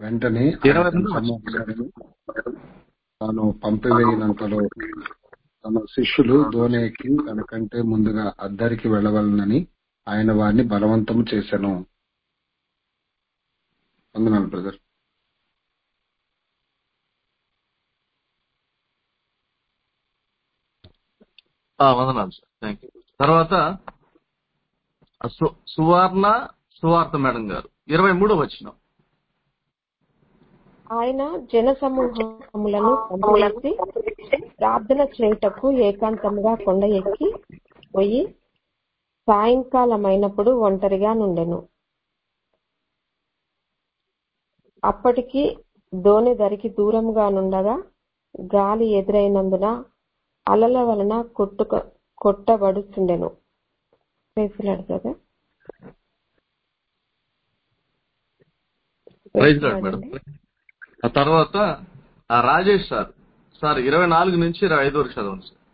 వెంటనే ఇరవై ఆయన తన రెండు సమూహాలను తాను పంపివేయినంతలో తన శిష్యులు దోణి ఎక్కి తనకంటే ముందుగా అద్దరికి వెళ్ళవలనని ఆయన వారిని బలవంతము చేశాను వందనాలు బ్రదర్ ఆ, వందనాలు సార్ థ్యాంక్ యూ తర్వాత ఆ, సు- సువర్ణ సువార్త మేడం గారు ఇరవై మూడో వచ్చిన ఆయన జన సమూహములను పంపివేసి ప్రార్థన చేయుటకు ఏకాంతముగా కొండ ఎక్కి పోయి సాయంకాలమైనప్పుడు ఒంటరిగా నుండెను అప్పటికి దోణి దరికి దూరంగా నుండగా గాలి ఎదురైనందున అలల వలన కొట్టుక కొట్టబడుచుండెను ప్రైజ్లాడు కదా ప్రైజ్ లార్డ్ మేడం ఆ తర్వాత ఆ రాజేష్ సార్ సార్ ఇరవై నాలుగు నుంచి ఇరవై ఐదు వరకు చదవండి సార్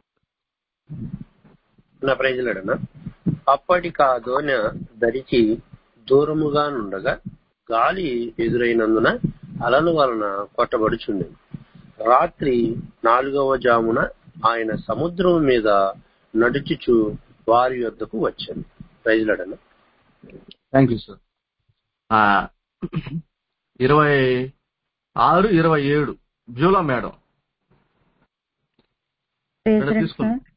నా ప్రజలడన అప్పటికి ఆ దోణి ధరించి దూరముగా నుండగా గాలి ఎదురైనందున అలల వలన కొట్టబడుచుండెను రాత్రి నాలుగవ జామున ఆయన సముద్రం మీద నడుచుచు వారి యొద్దకు వచ్చాను ప్రజలడన థ్యాంక్ యూ సార్ ఆ, ఇరవై ఆరు ఇరవై ఏడు బ్యూలా మేడం మేడం ప్రేసరట్ తీసుకోండి సార్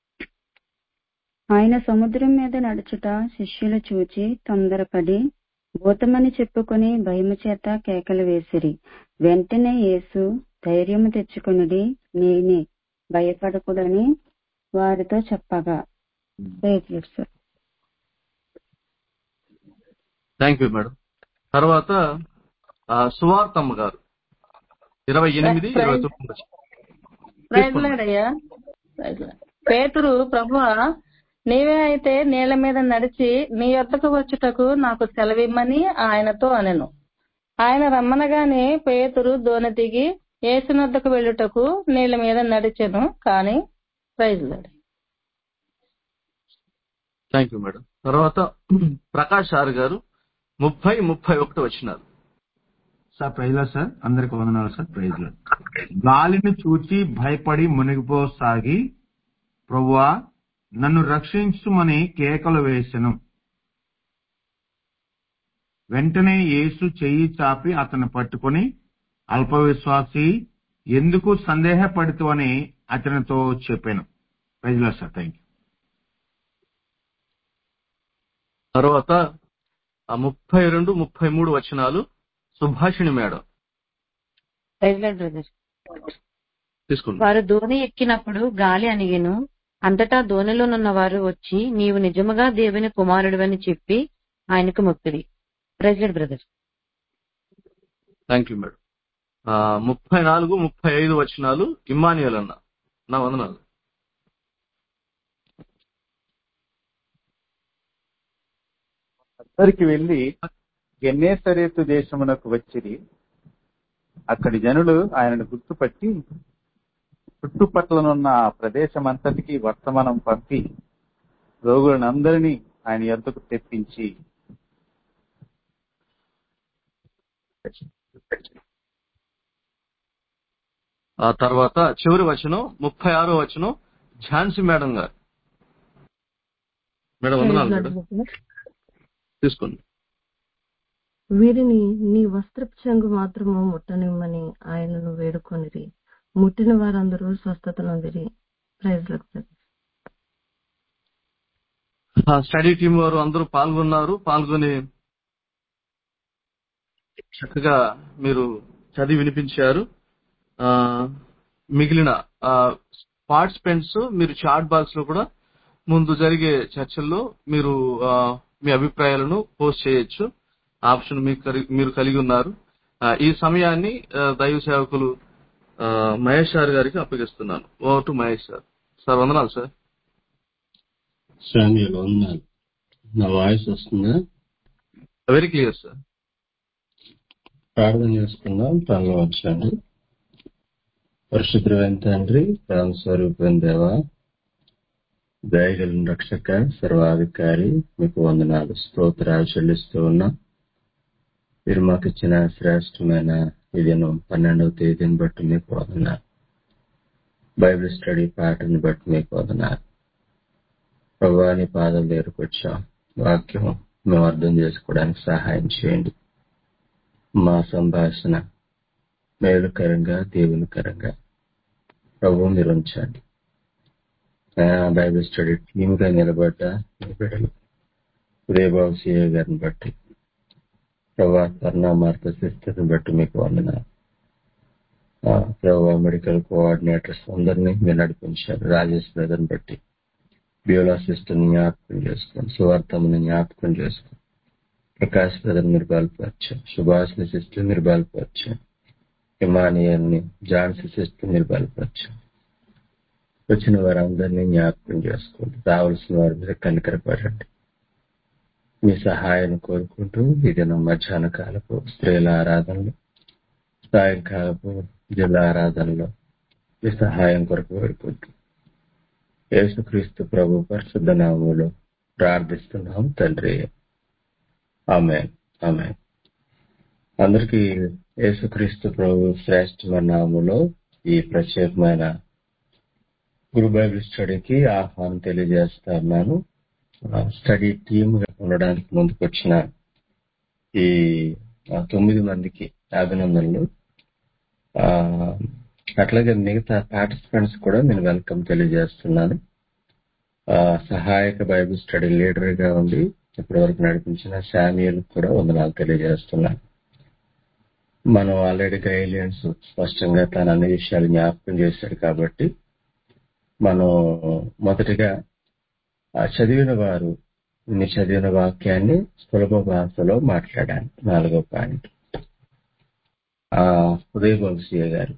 ఆయన సముద్రం మీద నడుచుట శిష్యులు చూచి తొందరపడి భూతమని చెప్పుకొని భయము చేత కేకలు వేసిరి వెంటనే యేసు ధైర్యము తెచ్చుకొనుడి నేనే భయపడకూడని వారితో చెప్పగా praise lord sir thank you madam తర్వాత ఆ, సువార్తమ్మ గారు ఇరవై ఎనిమిది ఇరవై తొమ్మిది వచ్చి- ప్రైజ్ తీసుకోండి లార్డ్ అయ్యా ప్రైజ్ లార్డ్. పేతురు ప్రభువా నీవే అయితే నీళ్ల మీద నడిచి నీ యొద్దకు వచ్చుటకు నాకు సెలవిమ్మని ఆయనతో అనెను ఆయన రమ్మనగానే పేతురు దోణి దిగి యేసునొద్దకు వెళ్ళుటకు నీళ్ల మీద నడిచెను కాని praise lord. Thank you madam తర్వాత ప్రకాష్ ఆర్ గారు ముప్పై ముప్పై ఒకటి వచ్చినారు సార్ ప్రైజ్లా సార్ అందరికి వందనాలు సార్ ప్రైజ్లో గాలిని చూచి భయపడి మునిగిపోసాగి ప్రభువా నన్ను రక్షించుమని కేకలు వేసెను వెంటనే యేసు చెయ్యి చాపి అతను పట్టుకొని అల్పవిశ్వాసి ఎందుకు సందేహపడుతూ అతనితో చెప్పాను ప్రైజ్లా సార్ థ్యాంక్ యూ తర్వాత ఆ ముప్పై రెండు ముప్పై మూడు వచనాలు Subhashini madam praise lord brother తీసుకోండి వారు దోణి ఎక్కినప్పుడు గాలి అణిగెను అంతటా దోణిలోనున్న వారు వచ్చి నీవు నిజముగా దేవుని కుమారుడివని చెప్పి ఆయనకు మొక్కిరి praise lord brother thank you madam ఆ, ముప్పై నాలుగు ముప్పై ఐదు వచనాలు ఇమ్మానియల్ అన్న నా వందనాలు అద్దరికి వెళ్లి గెన్నేసరేతు దేశమునకు వచ్చిరి అక్కడి జనులు ఆయనను గుర్తుపట్టి చుట్టుపట్లనున్న ఆ ప్రదేశమంతటికి వర్తమానం పంపి రోగులనందరినీ ఆయన యొద్దకు తెప్పించి ఆ తర్వాత చివరి వచనం ముప్పై ఆరో వచనం ఝాన్సీ మేడం గారు మేడం వందనాలు మేడం తీసుకోండి వీరిని నీ వస్త్రపు చెంగు మాత్రము ముట్టనిమ్మని ఆయనను వేడుకొనిరి ముట్టిన వారందరూ స్వస్థత నొందిరి ప్రైజ్ ఆ స్టడీ టీం వారు అందరూ పాల్గొన్నారు పాల్గొని చక్కగా మీరు చదివి వినిపించారు ఆ, మిగిలిన పార్టిసిపెంట్స్ మీరు చాట్ బాక్స్ లో కూడా ముందు జరిగే చర్చల్లో మీరు ఆ, మీ అభిప్రాయాలను పోస్ట్ చేయొచ్చు ఆప్షన్ మీకు కలి- మీరు కలిగి ఉన్నారు ఆ, ఈ సమయాన్ని ఆ, దైవ సేవకులు ఆ, మహేష్ సార్ గారికి అప్పగిస్తున్నాను ఓ టు మహేష్ సార్ సార్ వందనాలు సార్ శామ్యుల్ వందనాలు నా వాయిస్ వస్తుందా వెరీ క్లియర్ సార్ ప్రార్థన చేసుకుందాం త్వరగా వచ్చాను పరిశుద్ధమైన తండ్రి ప్రాణ స్వరూపం దేవ దయగలిగిన రక్షక సర్వాధికారి మీకు వందనాలు స్తోత్రాలు చెల్లిస్తూ ఉన్నా మీరు మాకు ఇచ్చిన శ్రేష్టమైన ఇదిను పన్నెండవ తేదీని బట్టి మీకు వదన్నారు బైబిల్ స్టడీ పాటని బట్టి మీకు వదన్నారు ప్రభాని పాదం దగ్గరకొచ్చాం వాక్యం మేము అర్థం చేసుకోవడానికి సహాయం చేయండి మా సంభాషణ మేలుకరంగా దేవునికరంగా ప్రభు మీరు ఉంచండి ఆ, బైబిల్ స్టడీ టీమ్ గా నిలబడ్డ మీ బిడ్డలు ఉదయబాబు సిఏ గారిని బట్టి ప్రభా కరుణామార్త సిస్టర్ని బట్టి మీకు వందనాలు ఆ, ప్రభా మెడికల్ కోఆర్డినేటర్స్ అందరినీ మీరు నడిపించారు రాజేష్ బ్రదర్ని బట్టి బ్యూలా సిస్టర్ని జ్ఞాపకం చేసుకోండి సువార్థమ్మని జ్ఞాపకం చేసుకోండి ప్రకాష్ బ్రదర్ మీరు బలపరచారు సుభాష్ని సిస్టర్ మీరు బలపరచారు హిమానియల్ని జాన్సీ సిస్టర్ మీరు బలపరచారు వచ్చిన వారందరినీ జ్ఞాపకం చేసుకోండి రావాల్సిన వారి మీద కనికరపడండి మీ సహాయాన్ని కోరుకుంటూ ఈ దినం మధ్యాహ్న కాలపు స్త్రీల ఆరాధనలు సాయంకాలపు జిల్లా ఆరాధనలో మీ సహాయం కొరకు వేడుకుంటూ యేసుక్రీస్తు ప్రభు పరిశుద్ధ నామములో ప్రార్థిస్తున్నాం తండ్రి ఆమె ఆమె అందరికీ యేసుక్రీస్తు ప్రభు శ్రేష్టమైన నామములో ఈ ప్రత్యేకమైన గురు బైబిల్ స్టడీకి ఆహ్వానం తెలియజేస్తా ఉన్నాను ఆ, స్టడీ టీమ్ గా ఉండడానికి ముందుకు వచ్చిన ఈ ఆ, తొమ్మిది మందికి అభినందనలు ఆ, అట్లాగే మిగతా పార్టిసిపెంట్స్ కూడా నేను వెల్కమ్ తెలియజేస్తున్నాను ఆ, సహాయక బైబిల్ స్టడీ లీడర్ గా ఉండి ఇప్పటివరకు నడిపించిన శామ్యుల్ కూడా వందనాలు తెలియజేస్తున్నాను మనం ఆల్రెడీ గైడ్లైన్స్ స్పష్టంగా తన అన్ని విషయాలు జ్ఞాపకం చేశాడు కాబట్టి మనం మొదటిగా ఆ చదివిన వారు నీ చదివిన వాక్యాన్ని సులభ భాషలో మాట్లాడాలి నాలుగో పాయింట్ ఆ ఉదయ వంశీయ గారు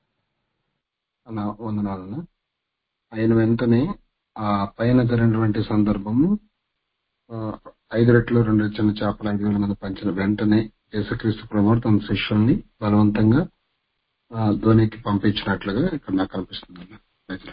అలా వందనాలన్న ఆయన వెంటనే ఆ పైన జరిగినటువంటి సందర్భము ఆ, ఐదు రెట్లు రెండు చిన్న చేపలు ఐదు వేల మంది పంచిన వెంటనే యేసుక్రీస్తు ప్రభు తన శిష్యుల్ని బలవంతంగా ఆ, ధోనికి పంపించినట్లుగా ఇక్కడ నాకు కనిపిస్తుంది అన్న. రైతులు.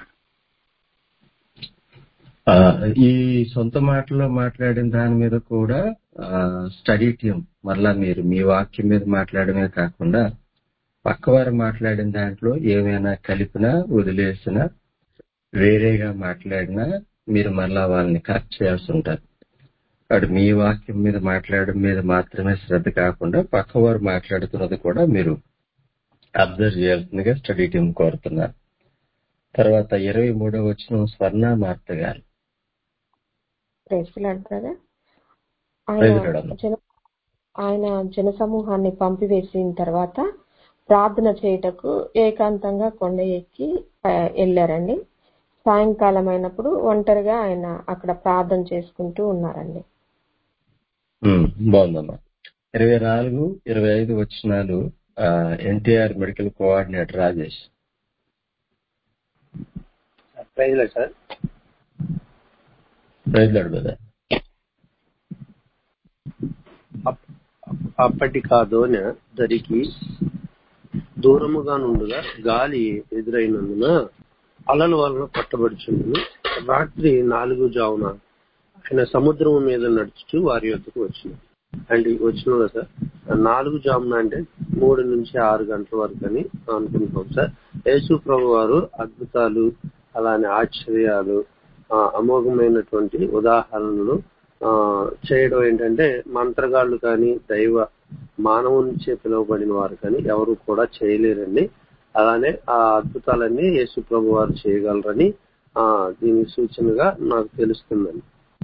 ఆ, ఈ సొంత మాటలో మాట్లాడిన దాని మీద కూడా స్టడీ టీం మరలా మీరు మీ వాక్యం మీద మాట్లాడమే కాకుండా పక్కవారు మాట్లాడిన దాంట్లో ఏమైనా కలిపినా వదిలేసినా వేరేగా మాట్లాడినా మీరు మరలా వాళ్ళని కరెక్ట్ చేయాల్సి ఉంటారు అటు మీ వాక్యం మీద మాట్లాడడం మీద మాత్రమే శ్రద్ధ కాకుండా పక్కవారు మాట్లాడుతున్నది కూడా మీరు అబ్జర్వ్ చేయాల్సిందిగా స్టడీ టీం కోరుతున్నారు తర్వాత ఇరవై మూడో వచ్చిన స్వర్ణ మార్త గారు ప్రేసులు అంటారా ఆయన ప్రైజ్లాడమ్మ. జన ఆయన జన సమూహాన్ని పంపివేసిన తర్వాత ప్రార్థన చేయుటకు ఏకాంతంగా కొండ ఎక్కి ఆ, వెళ్ళారండి సాయంకాలం అయినప్పుడు ఒంటరిగా ఆయన అక్కడ ప్రార్థన చేసుకుంటూ ఉన్నారండి ఉమ్, బాగుందమ్మా ఇరవై నాలుగు ఇరవై ఐదు వచ్చినాలు ఎన్టీఆర్ మెడికల్ కోఆర్డినేటర్ రాజేష్ ప్రైజ్లే సార్ ప్రైజ్లాడు కదా అప్- అప్పటి కాదోన దరికి దూరముగా నుండుగా గాలి ఎదురైనందున అలల వలన పట్టబడుచుండును రాత్రి నాలుగు జామున ఆయన సముద్రం మీద నడుచుతూ వారి యొద్దకు వచ్చిన అండ్ వచ్చిన సార్ నాలుగు జామున అంటే మూడు నుంచి ఆరు గంటల వరకు అని అనుకుంటున్నాం సార్ యేసు ప్రభు వారు అద్భుతాలు అలానే ఆశ్చర్యాలు ఆ, అమోఘమైనటువంటి ఉదాహరణలు ఆ, చేయడం ఏంటంటే మంత్రగాళ్ళు కానీ దైవ మానవునిచే పిలువబడిన వారు కానీ ఎవరు కూడా చేయలేరండి అలానే ఆ అద్భుతాలన్నీ యేసు ప్రభు వారు చేయగలరని ఆ దీనికి సూచనగా నాకు తెలుస్తుందండి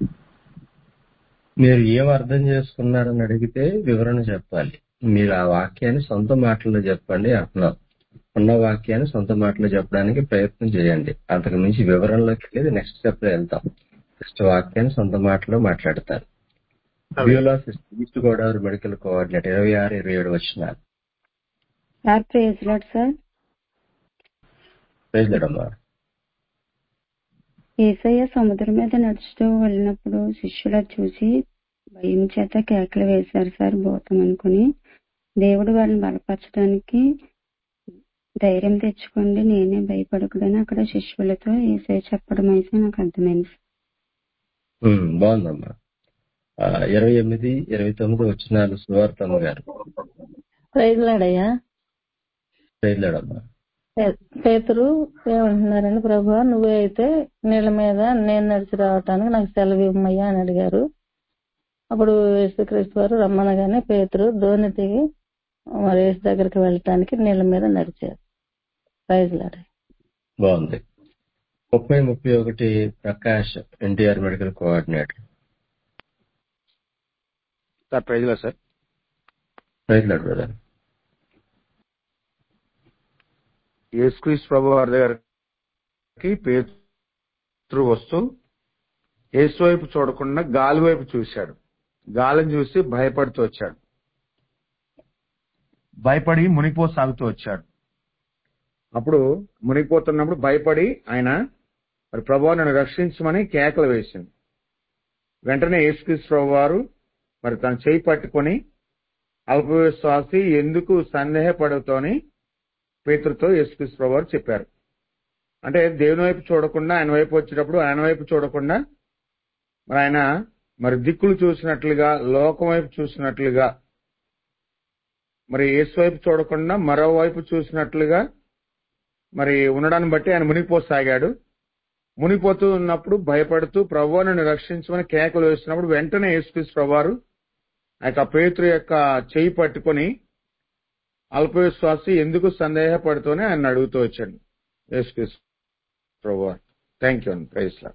మీరు ఏం అర్థం చేసుకున్నారని అడిగితే వివరణ చెప్పాలి మీరు ఆ వాక్యాన్ని సొంత మాటల్లో చెప్పండి అంటున్నాం ఉన్న వాక్యాన్ని సొంత మాటలో చెప్పడానికి ప్రయత్నం చేయండి అంతకు మించి వివరణలోకి వెళ్ళేది నెక్స్ట్ స్టెప్ లో వెళ్తాం ఫస్ట్ వాక్యాన్ని సొంత మాటలో మాట్లాడతారు Beulah east Godavari medical coordinator ఇరవై ఆరు ఇరవై ఏడు వచ్చినారు సార్ ప్రేజ్ లాడ్ సార్ ప్రైజ్లాడమ్మా ఏసయ్య సముద్రం మీద నడుచుతూ వెళ్ళినప్పుడు శిష్యులు అది చూసి భయం చేత కేకలు వేశారు సార్ భూతం అనుకుని దేవుడు వాళ్ళని బలపరచడానికి ధైర్యం తెచ్చుకోండి నేనే భయపడకూడని అక్కడ శిష్యులతో ఏసయ్య చెప్పడం అయితే నాకు అర్థమైంది ఉమ్, బాగుందమ్మా ఆ, ఇరవై ఎనిమిది ఇరవై తొమ్మిది వచ్చినాలు సువార్తమ్మ గారు ప్రైజ్లాడయ్యా బయలుదేరమ్మా పే- పేతురు ఏమంటున్నారండి ప్రభు నువ్వే అయితే నీళ్ళ మీద నేను నడిచి రావటానికి నాకు సెలవు ఇవ్వమయ్యా అని అడిగారు అప్పుడు యేసుక్రీస్తు వారు రమ్మనగానే పేతురు దోణి దిగి మరి యేసు దగ్గరికి వెళ్ళటానికి నీళ్ళ మీద నడిచారు ప్రైజ్లాడ బాగుంది ముప్పై ముప్పై ఒకటి Prakash NTR medical coordinator sir ప్రైజ్లో సార్ బయలుదేరు బ్రదర్ యేసుక్రీస్తు ప్రభు వారి దగ్గరికి పేతురు వస్తూ యేసు వైపు చూడకుండా గాలి వైపు చూశాడు గాలిని చూసి భయపడుతూ వచ్చాడు భయపడి మునిగిపోసాగుతూ వచ్చాడు అప్పుడు మునిగిపోతున్నప్పుడు భయపడి ఆయన మరి ప్రభు నన్ను రక్షించమని కేకలు వేసింది వెంటనే యేసుక్రీస్తు ప్రభు వారు మరి తన చేయి పట్టుకొని అల్పవిశ్వాసి ఎందుకు సందేహపడుతోని పేతురుతో యేసుక్రీస్తు ప్రభు వారు చెప్పారు అంటే దేవుని వైపు చూడకుండా ఆయన వైపు వచ్చేటప్పుడు ఆయన వైపు చూడకుండా మరి ఆయన మరి దిక్కులు చూసినట్లుగా లోకం వైపు చూసినట్లుగా మరి యేసు వైపు చూడకుండా మరోవైపు చూసినట్లుగా మరి ఉండడాన్ని బట్టి ఆయన మునిగిపోసాగాడు మునిగిపోతూ ఉన్నప్పుడు భయపడుతూ ప్రభు నన్ను రక్షించమని కేకలు వేస్తున్నప్పుడు వెంటనే యేసుక్రీస్తు ప్రభువారు ఆ యొక్క పేతురు యొక్క చేయి పట్టుకొని అల్పవిశ్వాసి ఎందుకు సందేహపడుతూనే ఆయన అడుగుతూ వచ్చాడు యేసుక్రీస్తు ప్రభువారు థ్యాంక్ యూ అండి ప్రైజ్ లాడ్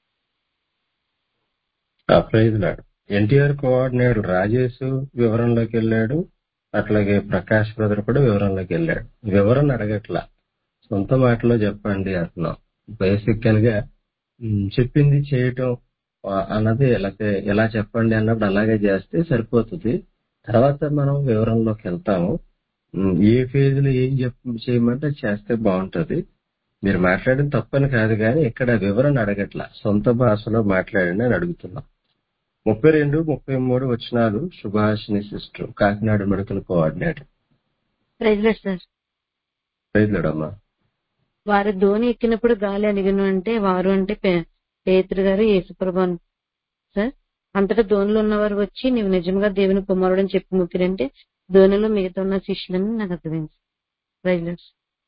ఆ praise lord NTR coordinator Rajesh వివరంలోకి వెళ్ళాడు అట్లాగే ప్రకాష్ బ్రదర్ కూడా వివరంలోకి వెళ్ళాడు వివరణ అడగట్లా సొంత మాటలో చెప్పండి అంటున్నాం బేసికల్ గా ఉమ్, చెప్పింది చేయటం ఆ, అన్నది ఎలా ఎలా చెప్పండి అన్నప్పుడు అలాగే చేస్తే సరిపోతుంది తర్వాత మనం వివరంలోకి వెళ్తాము ఉమ్, ఏ ఫేజ్ లో ఏం చెప్ చేయమంటే అది చేస్తే బాగుంటది మీరు మాట్లాడిన తప్పని కాదు కానీ ఇక్కడ వివరణ అడగట్లా సొంత భాషలో మాట్లాడండి అని అడుగుతున్నాం ముప్పై రెండు ముప్పై మూడు వచనాలు Subhashini sister Kakinada medical coordinator ప్రైజ్లెట్ సార్ రైతులమ్మా వారు ధోని ఎక్కినప్పుడు గాలి అడిగను అంటే వారు అంటే పే- పేతురు గారు యేసుప్రభు సార్ అంతటా ధోనిలో ఉన్నవారు వచ్చి నీవు నిజంగా దేవుని కుమారుడు అని చెప్పి ముక్కిరంటే ధోనిలో మిగతా ఉన్న శిష్యులని నాకు అర్థమైంది ప్రైజ్లెట్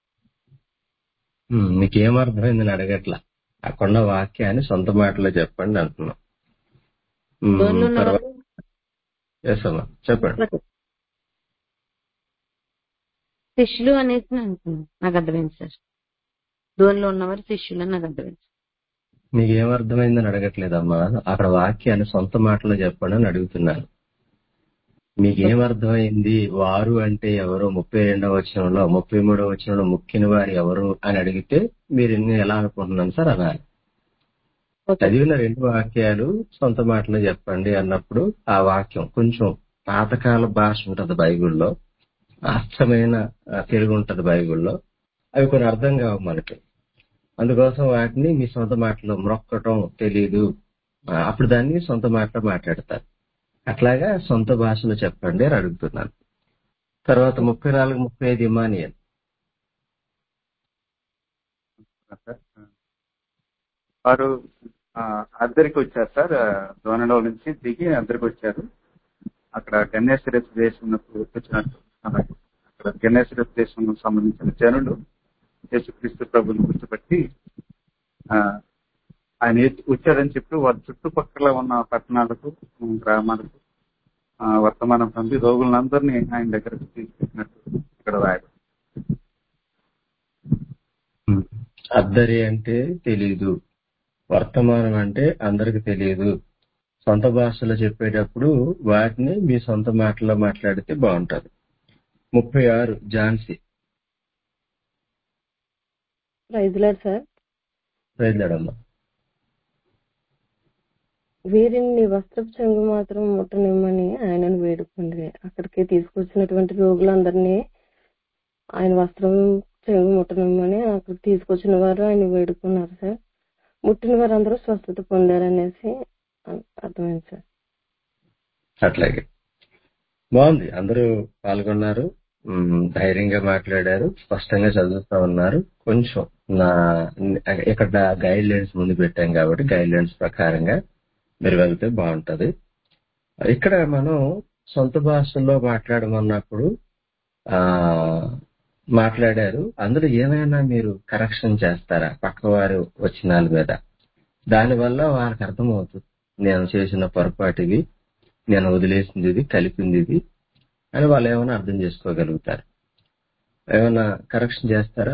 ఉమ్, మీకేం అర్థమైందని అడగట్లా అక్కడ వాక్యాన్ని సొంత మాటలో చెప్పండి అంటున్నాం ఉమ్, ధోనిలో తర్వాత ఉన్నవారు ఎస్ అమ్మా చెప్పండి శిష్యులు అనేసి నేను అంటున్నాను నాకు అర్థమైంది సార్ ధోనిలో ఉన్నవారు శిష్యులు అని నాకు అర్థమైంది మీకేం అర్థమైందని అడగట్లేదమ్మా అక్కడ వాక్యాన్ని సొంత మాటలో చెప్పండి అని అడుగుతున్నాను మీకేం అర్థమైంది వారు అంటే ఎవరు ముప్పై రెండవ వచనంలో ముప్పై మూడవ వచనంలో ముక్కిన వారు ఎవరు అని అడిగితే మీరు ఎన్ని ఎలా అనుకుంటున్నాను సార్ అనాలి ఓకే చదివిన రెండు వాక్యాలు సొంత మాటలో చెప్పండి అన్నప్పుడు ఆ వాక్యం కొంచెం పాతకాల భాష ఉంటది బైబిల్లో అర్థమైన ఆ, తెలుగు ఉంటది బైబిల్లో అవి కొన్ని అర్థం కావు మనకి అందుకోసం వాటిని మీ సొంత మాటలో మొక్కటం తెలియదు ఆ, అప్పుడు దాన్ని సొంత మాటలో మాట్లాడతారు అట్లాగా సొంత భాషలో చెప్పండి అని అడుగుతున్నాను తర్వాత ముప్పై నాలుగు ముప్పై ఐదు ఇమానియల్ సార్ వారు ఆ, అద్దరికి వచ్చారు సార్ ఆ, దోణలో నుంచి దిగి అద్దరికి వచ్చారు అక్కడ గన్నేశ్వర దేశం వచ్చినట్టు అలాగే అక్కడ గన్నేశ్వర దేశం సంబంధించిన జనులు యేసుక్రీస్తు ప్రభుని గుర్తుపెట్టి ఆ, ఆయన ఏ- వచ్చారని చెప్పి వారి చుట్టుపక్కల ఉన్న పట్టణాలకు ఉమ్, గ్రామాలకు ఆ, వర్తమానం పంపి రోగులందరినీ ఆయన దగ్గరకు తీసుకెళ్ళినట్టు ఇక్కడ రాయబడి అద్దరి అంటే తెలీదు వర్తమానం అంటే అందరికి తెలియదు సొంత భాషలో చెప్పేటప్పుడు వాటిని మీ సొంత మాటలో మాట్లాడితే బాగుంటది ముప్పై ఆరు ఝాన్సీ ప్రైజ్లాడ్ సార్ బయలుదేరమ్మా వీరిని నీ వస్త్రపు చెంగు మాత్రం ముట్టనిమ్మని ఆయనను వేడుకుంది అక్కడికి తీసుకొచ్చినటువంటి రోగులందరినీ ఆయన వస్త్రం చెంగు ముట్టనిమ్మని అక్కడికి తీసుకొచ్చిన వారు ఆయన వేడుకున్నారు సార్ ముట్టిన వారందరూ స్వస్థత పొందారనేసి అ- అర్థమైంది సార్ అట్లాగే బాగుంది అందరూ పాల్గొన్నారు ఉమ్, ధైర్యంగా మాట్లాడారు స్పష్టంగా చదువుతా ఉన్నారు కొంచెం నా ఇక్కడ గైడ్ లైన్స్ ముందు పెట్టాం కాబట్టి గైడ్ లైన్స్ ప్రకారంగా మీరు వెళ్తే బాగుంటది ఇక్కడ మనం సొంత భాషల్లో మాట్లాడమన్నప్పుడు ఆ మాట్లాడారు అందులో ఏమైనా మీరు కరెక్షన్ చేస్తారా పక్కవారి వచనాల మీద దానివల్ల వాళ్ళకి అర్థమవుతుంది నేను చేసిన పొరపాటు ఇది నేను వదిలేసింది ఇది కలిపింది ఇది అని వాళ్ళు ఏమైనా అర్థం చేసుకోగలుగుతారు ఏమైనా కరెక్షన్ చేస్తారా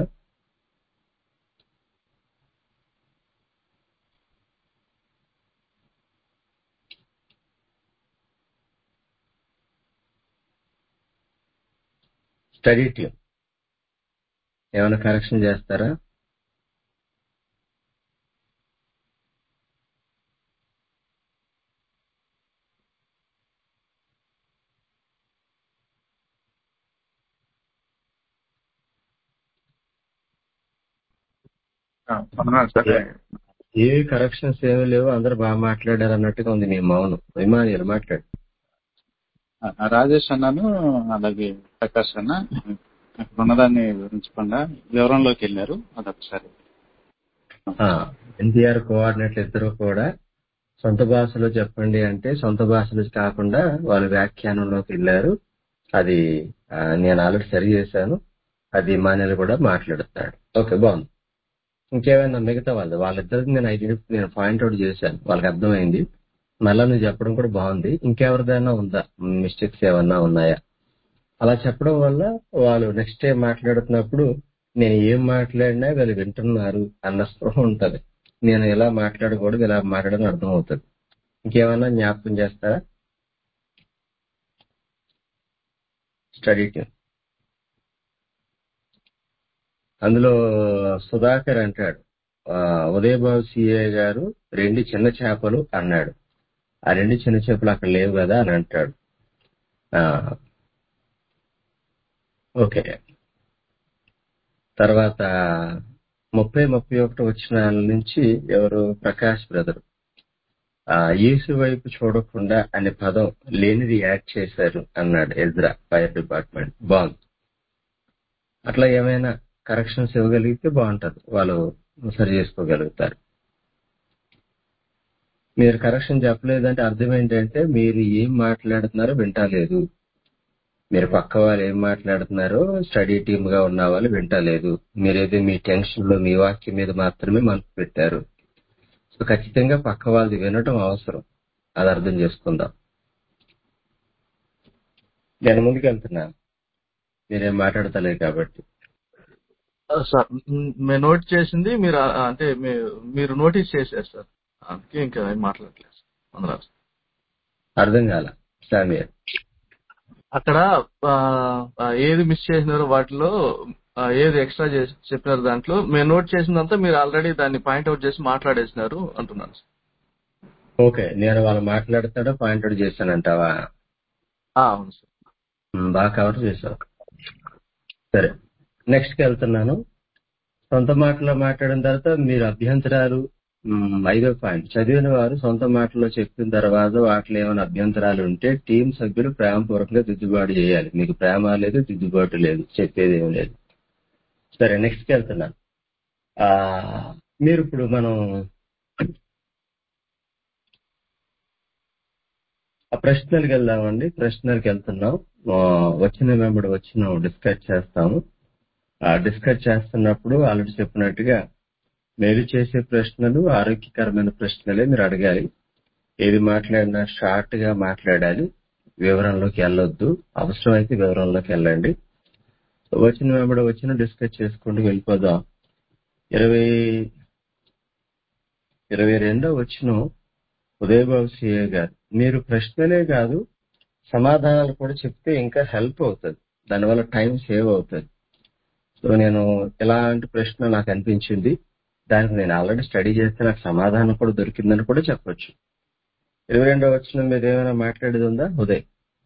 స్టడీ టీం ఏమైనా కరెక్షన్ చేస్తారా ఆ, వందనాలు సార్ ఏ ఏ కరెక్షన్స్ ఏమీ లేవు అందరు బాగా మాట్లాడారు అన్నట్టుగా ఉంది మీ మౌనం విమానీయులు మాట్లాడు ఆ, రాజేష్ అన్నాను అలాగే ప్రకాష్ అన్న అక్కడ ఉన్నదాన్ని వివరించకుండా వివరంలోకి వెళ్ళారు అదొకసారి ఎన్టీఆర్ కోఆర్డినేట్లు ఇద్దరు కూడా సొంత భాషలో చెప్పండి అంటే సొంత భాషలో కాకుండా వాళ్ళు వ్యాఖ్యానంలోకి వెళ్ళారు అది ఆ, నేను ఆల్రెడీ సరి చేశాను అది మాన్యులు కూడా మాట్లాడుతాడు ఓకే బాగుంది ఇంకేమైనా మిగతా వాళ్ళు వాళ్ళిద్దరికి నేను ఐడెంటిఫై నేను పాయింట్ అవుట్ చేశాను వాళ్ళకి అర్థమైంది మళ్ళా నువ్వు చెప్పడం కూడా బాగుంది ఇంకెవరిదైనా ఉందా మిస్టేక్స్ ఏమన్నా ఉన్నాయా అలా చెప్పడం వల్ల వాళ్ళు నెక్స్ట్ టైం మాట్లాడుతున్నప్పుడు నేను ఏం మాట్లాడినా వీళ్ళు వింటున్నారు అన్న స్పృహ ఉంటది నేను ఇలా మాట్లాడకూడదు ఇలా మాట్లాడడం అర్థం అవుతుంది ఇంకేమన్నా జ్ఞాపకం చేస్తారా స్టడీ టీం అందులో సుధాకర్ అంటాడు ఆ, ఉదయబాబు సిఏ గారు రెండు చిన్న చేపలు అన్నాడు ఆ రెండు చిన్న చేపలు అక్కడ లేవు కదా అని అంటాడు ఆ, ఓకే తర్వాత ముప్పై ముప్పై ఒకటి వచ్చిన నుంచి ఎవరు ప్రకాష్ బ్రదర్ ఆ యేసు వైపు చూడకుండా అనే పదం లేనిది యాడ్ చేశారు అన్నాడు ఎజ్రా ఫైర్ డిపార్ట్మెంట్ బాగుంది అట్లా ఏమైనా కరెక్షన్స్ ఇవ్వగలిగితే బాగుంటది వాళ్ళు సరి చేసుకోగలుగుతారు మీరు కరెక్షన్ చెప్పలేదంటే అర్థం ఏంటంటే మీరు ఏం మాట్లాడుతున్నారో వింటలేదు మీరు పక్క వాళ్ళు ఏం మాట్లాడుతున్నారో స్టడీ టీమ్ గా ఉన్న వాళ్ళు వింటలేదు మీరేదో మీ టెన్షన్ లో మీ వాక్యం మీద మాత్రమే మనసు పెట్టారు సో ఖచ్చితంగా పక్క వాళ్ళది వినటం అవసరం అది అర్థం చేసుకుందాం నేను ముందుకు వెళ్తున్నాను మీరేం మాట్లాడతలేదు కాబట్టి ఆ, సార్ మ్, మేము నోట్ చేసింది మీరు ఆ, అంటే మీ- మీరు నోటీస్ చేశారు సార్ అందుకే ఇంకా ఏం మాట్లాడలేదు సార్. వందనాలు అర్థం కాల సామియర్ అక్కడ ఆ, ఆ, ఏది మిస్ చేసినారో వాటిలో ఆ, ఏది ఎక్స్ట్రా చేసి చెప్పినారు దాంట్లో మేము నోట్ చేసిందంతా మీరు ఆల్రెడీ దాన్ని పాయింట్అవుట్ చేసి మాట్లాడేసినారు అంటున్నాను సార్. ఓకే నేను వాళ్ళు మాట్లాడుతాడో పాయింట్ అవుట్ చేశానంటావా ఆ, అవును సార్ ఉమ్, బాగా కవర్ చేశావు సరే నెక్స్ట్ కి వెళ్తున్నాను సొంత మాటలో మాట్లాడిన తర్వాత మీరు అభ్యంతరాలు ఉమ్, ఐదో పాయింట్ చదివిన వారు సొంత మాటలో చెప్పిన తర్వాత వాటిలో ఏమైనా అభ్యంతరాలు ఉంటే టీం సభ్యులు ప్రేమపూర్వకంగా దిద్దుబాటు చేయాలి మీకు ప్రేమ లేదు దిద్దుబాటు లేదు చెప్పేది ఏం లేదు సరే నెక్స్ట్ కి వెళ్తున్నాను ఆ మీరు ఇప్పుడు మనం ఆ ప్రశ్నలకు వెళ్దామండి ప్రశ్నలకు వెళ్తున్నాం ఆ, వచ్చిన వెంబడి వచ్చిన డిస్కస్ చేస్తాము ఆ డిస్కస్ చేస్తున్నప్పుడు ఆల్రెడీ చెప్పినట్టుగా మేలు చేసే ప్రశ్నలు ఆరోగ్యకరమైన ప్రశ్నలే మీరు అడగాలి ఏది మాట్లాడినా షార్ట్ గా మాట్లాడాలి వివరంలోకి వెళ్ళొద్దు అవసరమైతే వివరంలోకి వెళ్ళండి వచ్చిన వెంబడి వచ్చిన డిస్కస్ చేసుకుంటూ వెళ్ళిపోదాం ఇరవై ఇరవై రెండో వచ్చిన ఉదయబాబు సిఏ గారు మీరు ప్రశ్నలే కాదు సమాధానాలు కూడా చెప్తే ఇంకా హెల్ప్ అవుతుంది దానివల్ల టైం సేవ్ అవుతుంది సో నేను ఇలాంటి ప్రశ్న నాకు అనిపించింది దానికి నేను ఆల్రెడీ స్టడీ చేస్తే నాకు సమాధానం కూడా దొరికిందని కూడా చెప్పొచ్చు ఇరవై రెండో వచ్చిన మీరు ఏమైనా మాట్లాడేది ఉందా ఉదయ్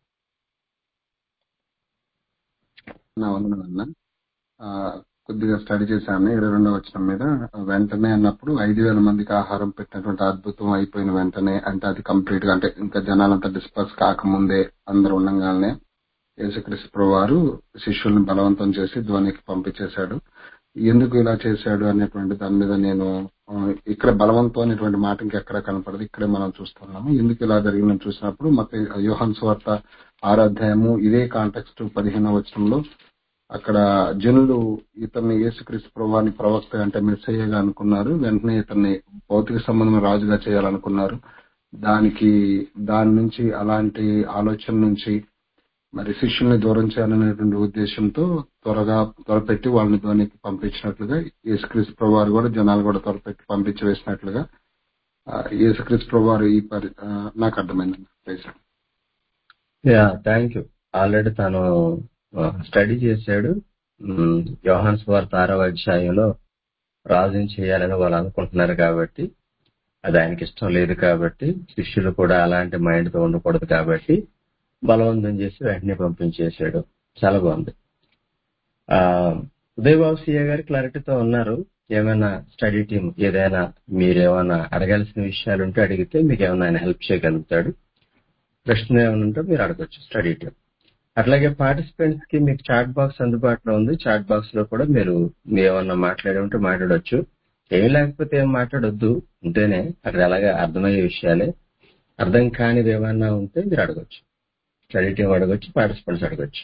నా వందనాలన్న ఆ, కొద్దిగా స్టడీ చేశాను ఇరవై రెండో వచ్చిన మీద వెంటనే అన్నప్పుడు ఐదు వేల మందికి ఆహారం పెట్టినటువంటి అద్భుతం అయిపోయిన వెంటనే అంటే అది కంప్లీట్ గా అంటే ఇంకా జనాలంతా డిస్పర్స్ కాకముందే అందరు ఉండగానే యేసుక్రీస్తు ప్రభు వారు శిష్యుల్ని బలవంతం చేసి ధ్వనికి పంపించేశాడు ఎందుకు ఇలా చేశాడు అనేటువంటి దాని మీద నేను ఆ, ఇక్కడ బలవంతం అనేటువంటి మాట ఇంకెక్కడ కనపడదు ఇక్కడే మనం చూస్తున్నాము ఎందుకు ఇలా జరిగిందని చూసినప్పుడు మత యోహాన్ స్వార్త ఆరాధ్యాయము ఇదే కాంటెక్స్ట్ పదిహేనవ వచనంలో అక్కడ జనులు ఇతన్ని యేసుక్రీస్తు ప్రభువాని ప్రవక్త అంటే మెస్సయ్యగా అనుకున్నారు వెంటనే ఇతన్ని భౌతిక సంబంధమైన రాజుగా చేయాలనుకున్నారు దానికి దాని నుంచి అలాంటి ఆలోచన నుంచి మరి శిష్యుల్ని దూరం చేయాలనేటువంటి ఉద్దేశంతో త్వరగా త్వరపెట్టి వాళ్ళని ధ్వనికి పంపించినట్లుగా యేసుక్రీస్తు ప్రభువారు కూడా జనాలు కూడా త్వరపెట్టి పంపించి వేసినట్లుగా ఆ, యేసుక్రీస్తు ప్రభువారు ఈ పరి ఆ, నాకు అర్థమైంది praise lord. Yeah thank you already తను స్టడీ చేశాడు ఉమ్, యోహాన్ స్వార్త ఆరవ అధ్యాయంలో రాజుని చేయాలని వాళ్ళు అనుకుంటున్నారు కాబట్టి అది ఆయనకి ఇష్టం లేదు కాబట్టి శిష్యులు కూడా అలాంటి మైండ్ తో ఉండకూడదు కాబట్టి బలవంతం చేసి వెంటనే పంపించేశాడు చాలా బాగుంది ఆ ఉదయబాబు సిఏ గారు క్లారిటీతో ఉన్నారు ఏమైనా స్టడీ టీం ఏదైనా మీరేమైనా అడగాల్సిన విషయాలు ఉంటే అడిగితే మీకు ఏమైనా ఆయన హెల్ప్ చేయగలుగుతాడు ప్రశ్న ఏమైనా ఉంటే మీరు అడగచ్చు స్టడీ టీం అట్లాగే పార్టిసిపెంట్స్ కి మీకు చాట్ బాక్స్ అందుబాటులో ఉంది చాట్ బాక్స్ లో కూడా మీరు మీరు ఏమన్నా మాట్లాడి ఉంటే మాట్లాడొచ్చు ఏమీ లేకపోతే ఏం మాట్లాడొద్దు ఉంటేనే అక్కడ అలాగే అర్థమయ్యే విషయాలే అర్థం కానిది ఏమన్నా ఉంటే మీరు అడగొచ్చు స్టడీ టీం అడగొచ్చు పార్టిసిపెంట్స్ అడగొచ్చు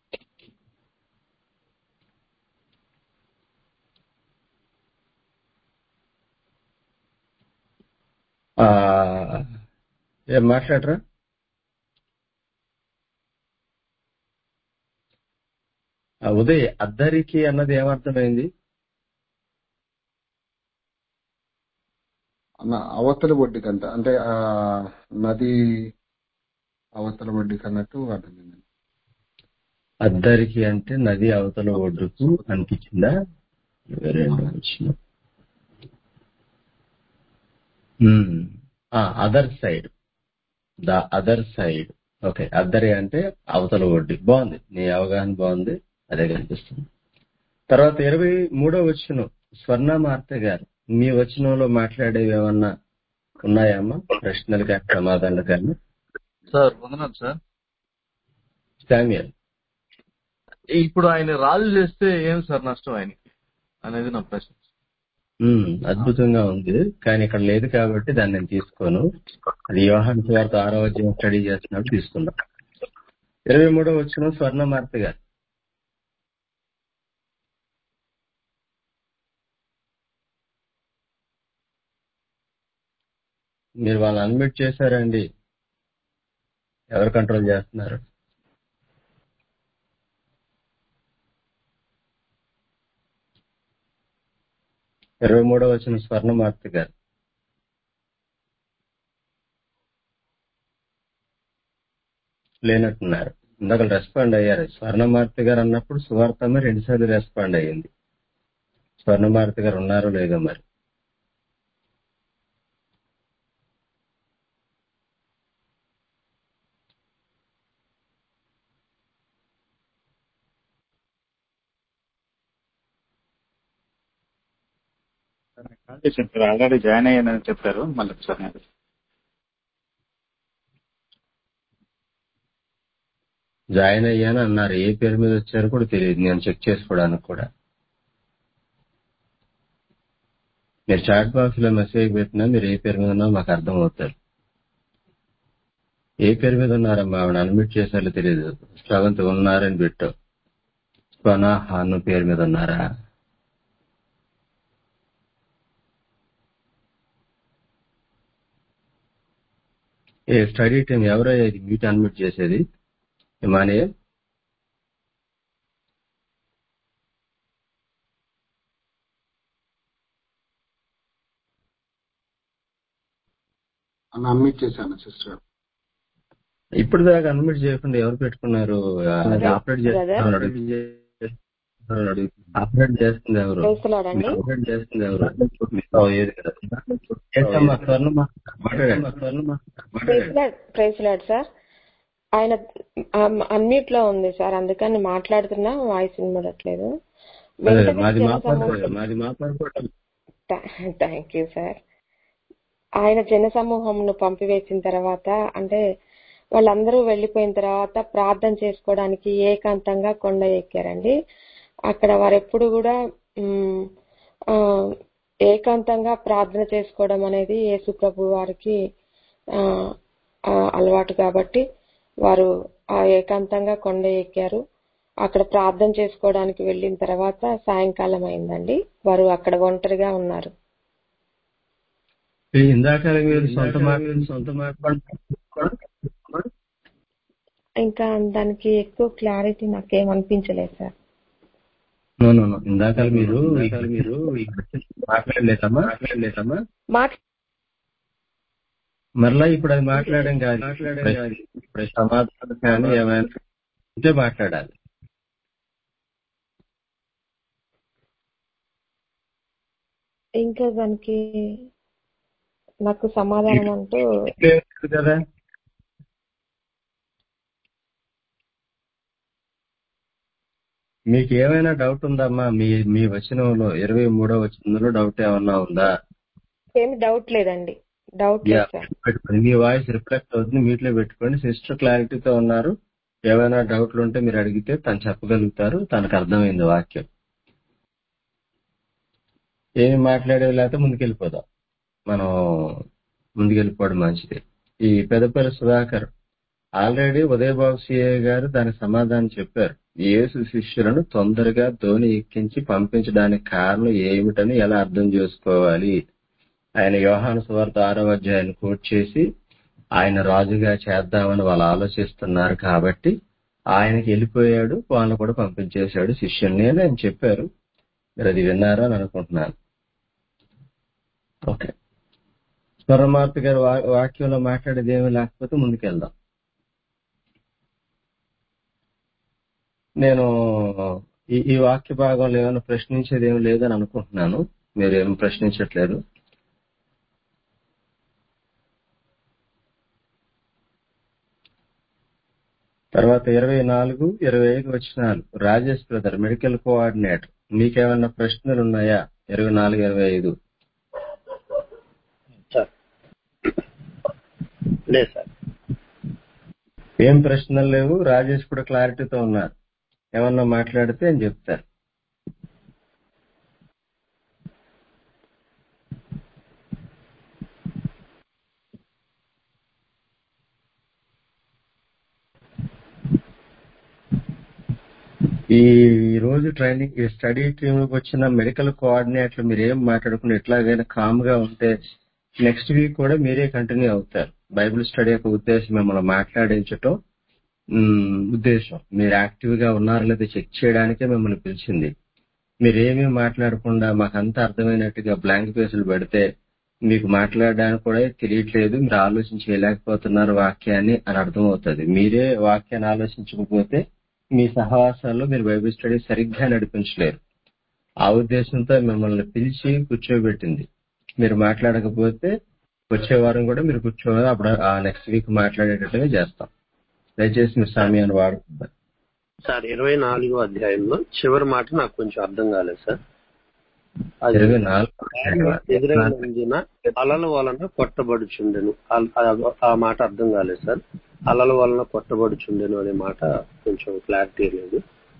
ఆ, ఏం మాట్లాడరా ఆ, ఉదయ్ అద్దరికి అన్నది ఏమర్థమైంది అన్న అవతల ఒడ్డుకంట అంటే ఆ నది అవతల ఒడ్డుకి అన్నట్టు అర్థమైంది అద్దరికి అంటే నది అవతల ఒడ్డుకు అనిపించిందా రెండో వచ్చిన other side the other side okay అద్దరి అంటే అవతల ఒడ్డు బాగుంది నీ అవగాహన బాగుంది అదే కనిపిస్తుంది తర్వాత ఇరవై మూడో వచనం స్వర్ణ మార్త గారు మీ వచనంలో మాట్లాడేవి ఏమన్నా ఉన్నాయమ్మా ప్రశ్నలు కానీ సమాధానాలు కానీ సార్ వందనాలు సార్ శామ్యుయల్ ఇప్పుడు ఆయన రాజు చేస్తే ఏం సార్ నష్టం ఆయనకి అనేది నా ప్రశ్న ఉమ్, అద్భుతంగా ఉంది కానీ ఇక్కడ లేదు కాబట్టి దాన్ని నేను తీసుకోను అది యోహాన్ సువార్త ఆరో అధ్యాయం స్టడీ చేస్తున్నప్పుడు తీసుకుందాం ఇరవై మూడో వచ్చిన స్వర్ణమార్త గారు మీరు వాళ్ళని అన్మిట్ చేశారండి ఎవరు కంట్రోల్ చేస్తున్నారు ఇరవై మూడో వచ్చిన స్వర్ణమార్త గారు లేనట్టున్నారు ఇందాక రెస్పాండ్ అయ్యారు స్వర్ణమార్తి గారు అన్నప్పుడు సువార్తమే రెండుసార్లు రెస్పాండ్ అయ్యింది స్వర్ణమార్తి గారు ఉన్నారో లేదో మరి కాల్ చేశాను సార్ ఆల్రెడీ జాయిన్ అయ్యానని చెప్పారు మళ్ళీ ఒకసారి నేను జాయిన్ అయ్యాను అన్నారు ఏ పేరు మీద వచ్చారో కూడా తెలియదు నేను చెక్ చేసుకోవడానికి కూడా మీరు చాట్ బాక్స్ లో మెసేజ్ పెట్టినా మీరు ఏ పేరు మీద ఉన్నా మాకు అర్థం అవుతారు ఏ పేరు మీద ఉన్నారమ్మా ఆవిడ అన్మిట్ చేశారో తెలియదు శ్రవంత్ ఉన్నారని పెట్టావు స్వనా హాను పేరు మీద ఉన్నారా ఏ స్టడీ టీం ఎవరయ్యా ఇది మ్యూట్ అన్మిట్ చేసేది ఇమానియల్ అన్న అన్మిట్ చేశాను సిస్టర్ ఇప్పుడు దాకా అన్మిట్ చేయకుండా ఎవరు పెట్టుకున్నారు అది ఆపరేట్ చేస్తున్నారు ఆపరేట్ చేస్తుంది ఎవరు ప్రైస్తలాడండి ఆపరేట్ చేస్తుంది ఎవరు ఓ, ఏది కదా చేస్తామ్మా స్వర్ణమ్మా మాట్లాడండి స్వర్ణమ్మా మాట్లాడండి ప్రైస్లాడ్ సార్ ఆయన అన్మ్యూట్ లో ఉంది సార్ అందుకని మాట్లాడుతున్నా వాయిస్ వినబడట్లేదు అదే వెంటనే మాది జన మా సమూహం పరుపు మాది మా పరుపు థ్యాంక్ యూ సార్ ఆయన జన సమూహంను పంపివేసిన తర్వాత అంటే వాళ్ళందరూ వెళ్లిపోయిన తర్వాత ప్రార్థన చేసుకోవడానికి ఏకాంతంగా కొండ ఎక్కారండి అక్కడ వారు ఎప్పుడు కూడా ఉమ్, ఆ, ఏకాంతంగా ప్రార్థన చేసుకోవడం అనేది యేసు ప్రభు వారికి ఆ, ఆ, అలవాటు కాబట్టి వారు ఆ ఏకాంతంగా కొండ ఎక్కారు అక్కడ ప్రార్థన చేసుకోవడానికి వెళ్ళిన తర్వాత సాయంకాలం అయిందండి వారు అక్కడ ఒంటరిగా ఉన్నారు ఈ ఇందాక మీరు సొంత మాట సొంత మాట ఇంకా దానికి ఎక్కువ క్లారిటీ నాకేం అనిపించలేదు సార్ నో నో నో ఇందాక మీరు మీరు మాట్లాడలేదమ్మా మాట్లాడలేదమ్మా మాట మరలా ఇప్పుడు అది మాట్లాడడం కాదు మాట్లాడడం కాదు ఇప్పుడు సమాధానం కానీ ఏమైనా ఉంటే మాట్లాడాలి ఇంకా దానికి నాకు సమాధానం అంటూ లేదు కదా మీకు ఏమైనా డౌట్ ఉందమ్మా మీ మీ వచనంలో ఇరవై మూడో వచనంలో డౌట్ ఏమన్నా ఉందా ఏమి డౌట్ లేదండి డౌట్ యా లేదు సార్ పెట్టుకోండి మీ వాయిస్ రిఫ్లెక్ట్ అవుతుంది మీట్లో పెట్టుకోండి సిస్టర్ క్లారిటీతో ఉన్నారు ఏమైనా డౌట్లు ఉంటే మీరు అడిగితే తను చెప్పగలుగుతారు తనకు అర్థమైంది వాక్యం ఏమి మాట్లాడేది లేకపోతే ముందుకెళ్ళిపోదాం మనం ముందుకెళ్ళిపోవడం మంచిది ఈ పెదపల్లి సుధాకర్ ఆల్రెడీ ఉదయబాబు సిఏ గారు దానికి సమాధానం చెప్పారు యేసు శిష్యులను తొందరగా ధోని ఎక్కించి పంపించడానికి కారణం ఏమిటని ఎలా అర్థం చేసుకోవాలి ఆయన యోహాను సువార్త ఆరో అధ్యాయాన్ని కోట్ చేసి ఆయన రాజుగా చేద్దామని వాళ్ళు ఆలోచిస్తున్నారు కాబట్టి ఆయనకి వెళ్ళిపోయాడు వాళ్ళని కూడా పంపించేశాడు శిష్యుల్ని అని ఆయన చెప్పారు మీరు అది విన్నారా అని అనుకుంటున్నాను ఓకే స్వరమార్తి గారి వా- వాక్యంలో మాట్లాడేది ఏమీ లేకపోతే ముందుకెళ్దాం నేను ఈ ఈ వాక్య భాగంలో ఏమైనా ప్రశ్నించేది ఏమి లేదని అనుకుంటున్నాను మీరు ఏమి ప్రశ్నించట్లేదు తర్వాత ఇరవై నాలుగు ఇరవై ఐదు వచ్చినాలు రాజేష్ బ్రదర్ మెడికల్ కోఆర్డినేటర్ మీకేమైనా ప్రశ్నలు ఉన్నాయా ఇరవై నాలుగు ఇరవై ఐదు సార్ లేదు సార్ ఏం ప్రశ్నలు లేవు రాజేష్ కూడా క్లారిటీతో ఉన్నారు ఏమన్నా మాట్లాడితే అని చెప్తారు ఈ ఈ రోజు ట్రైనింగ్ ఈ స్టడీ టీమ్ కి వచ్చిన మెడికల్ కోఆర్డినేటర్ మీరు ఏం మాట్లాడుకుని ఎట్లాగైనా కామ్ గా ఉంటే నెక్స్ట్ వీక్ కూడా మీరే కంటిన్యూ అవుతారు బైబిల్ స్టడీ యొక్క ఉద్దేశం మిమ్మల్ని మాట్లాడించటం ఉమ్, ఉద్దేశం మీరు యాక్టివ్ గా ఉన్నారో లేదో చెక్ చేయడానికే మిమ్మల్ని పిలిచింది మీరేమీ మాట్లాడకుండా మాకంతా అర్థమైనట్టుగా బ్లాంక్ పేసులు పెడితే మీకు మాట్లాడడానికి కూడా తెలియట్లేదు మీరు ఆలోచించలేకపోతున్నారు వాక్యాన్ని అని అర్థమవుతుంది మీరే వాక్యాన్ని ఆలోచించకపోతే మీ సహవాసాల్లో మీరు బైబిల్ స్టడీ సరిగ్గా నడిపించలేరు ఆ ఉద్దేశంతో మిమ్మల్ని పిలిచి కూర్చోబెట్టింది మీరు మాట్లాడకపోతే వచ్చే వారం కూడా మీరు కూర్చోవాలి అప్పుడు ఆ నెక్స్ట్ వీక్ మాట్లాడేటట్టుగా చేస్తాం దయచేసి మీ సమయాన్ని వాడుకుంటారు సార్ ఇరవై నాలుగో అధ్యాయంలో చివరి మాట నాకు కొంచెం అర్థం కాలేదు సార్ అది ఇరవై నాలుగు ఎదురైనందున అలల వలన కొట్టబడుచుండెను అల్- ఆ- ఆ మాట అర్థం కాలేదు సార్ అలల వలన కొట్టబడుచుండెను అనే మాట కొంచెం క్లారిటీ లేదు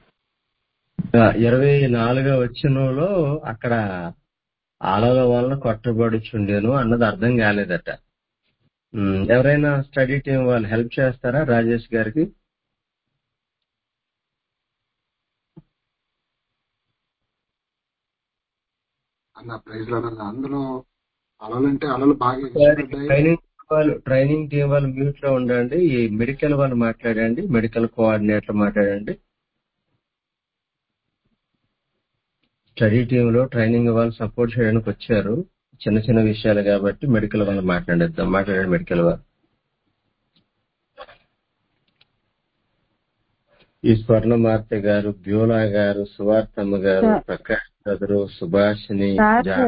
ఇరవై నాలుగో వచ్చినలో అక్కడ అలల వలన కొట్టబడుచుండేను అన్నది అర్థం కాలేదట ఉమ్, ఎవరైనా స్టడీ టీం వాళ్ళు హెల్ప్ చేస్తారా రాజేష్ గారికి అన్న ప్రైజ్ లో అన్న అందులో అలలు అంటే అలలు బాగా ఎగిసిపడ్డాయి ట్రైనింగ్ వాళ్ళు ట్రైనింగ్ టీం వాళ్ళు మ్యూట్ లో ఉండండి ఈ మెడికల్ వాళ్ళు మాట్లాడండి మెడికల్ కోఆర్డినేటర్ మాట్లాడండి స్టడీ టీమ్ లో ట్రైనింగ్ వాళ్ళు సపోర్ట్ చేయడానికి వచ్చారు చిన్న చిన్న విషయాలు కాబట్టి మెడికల్ వాళ్ళు మాట్లాడేద్దాం మాట్లాడండి మెడికల్ వాళ్ళు ఈ స్వర్ణమార్తె గారు బ్యూలా గారు సువార్తమ్మ గారు sir. Prakash brother Subhashini sir జా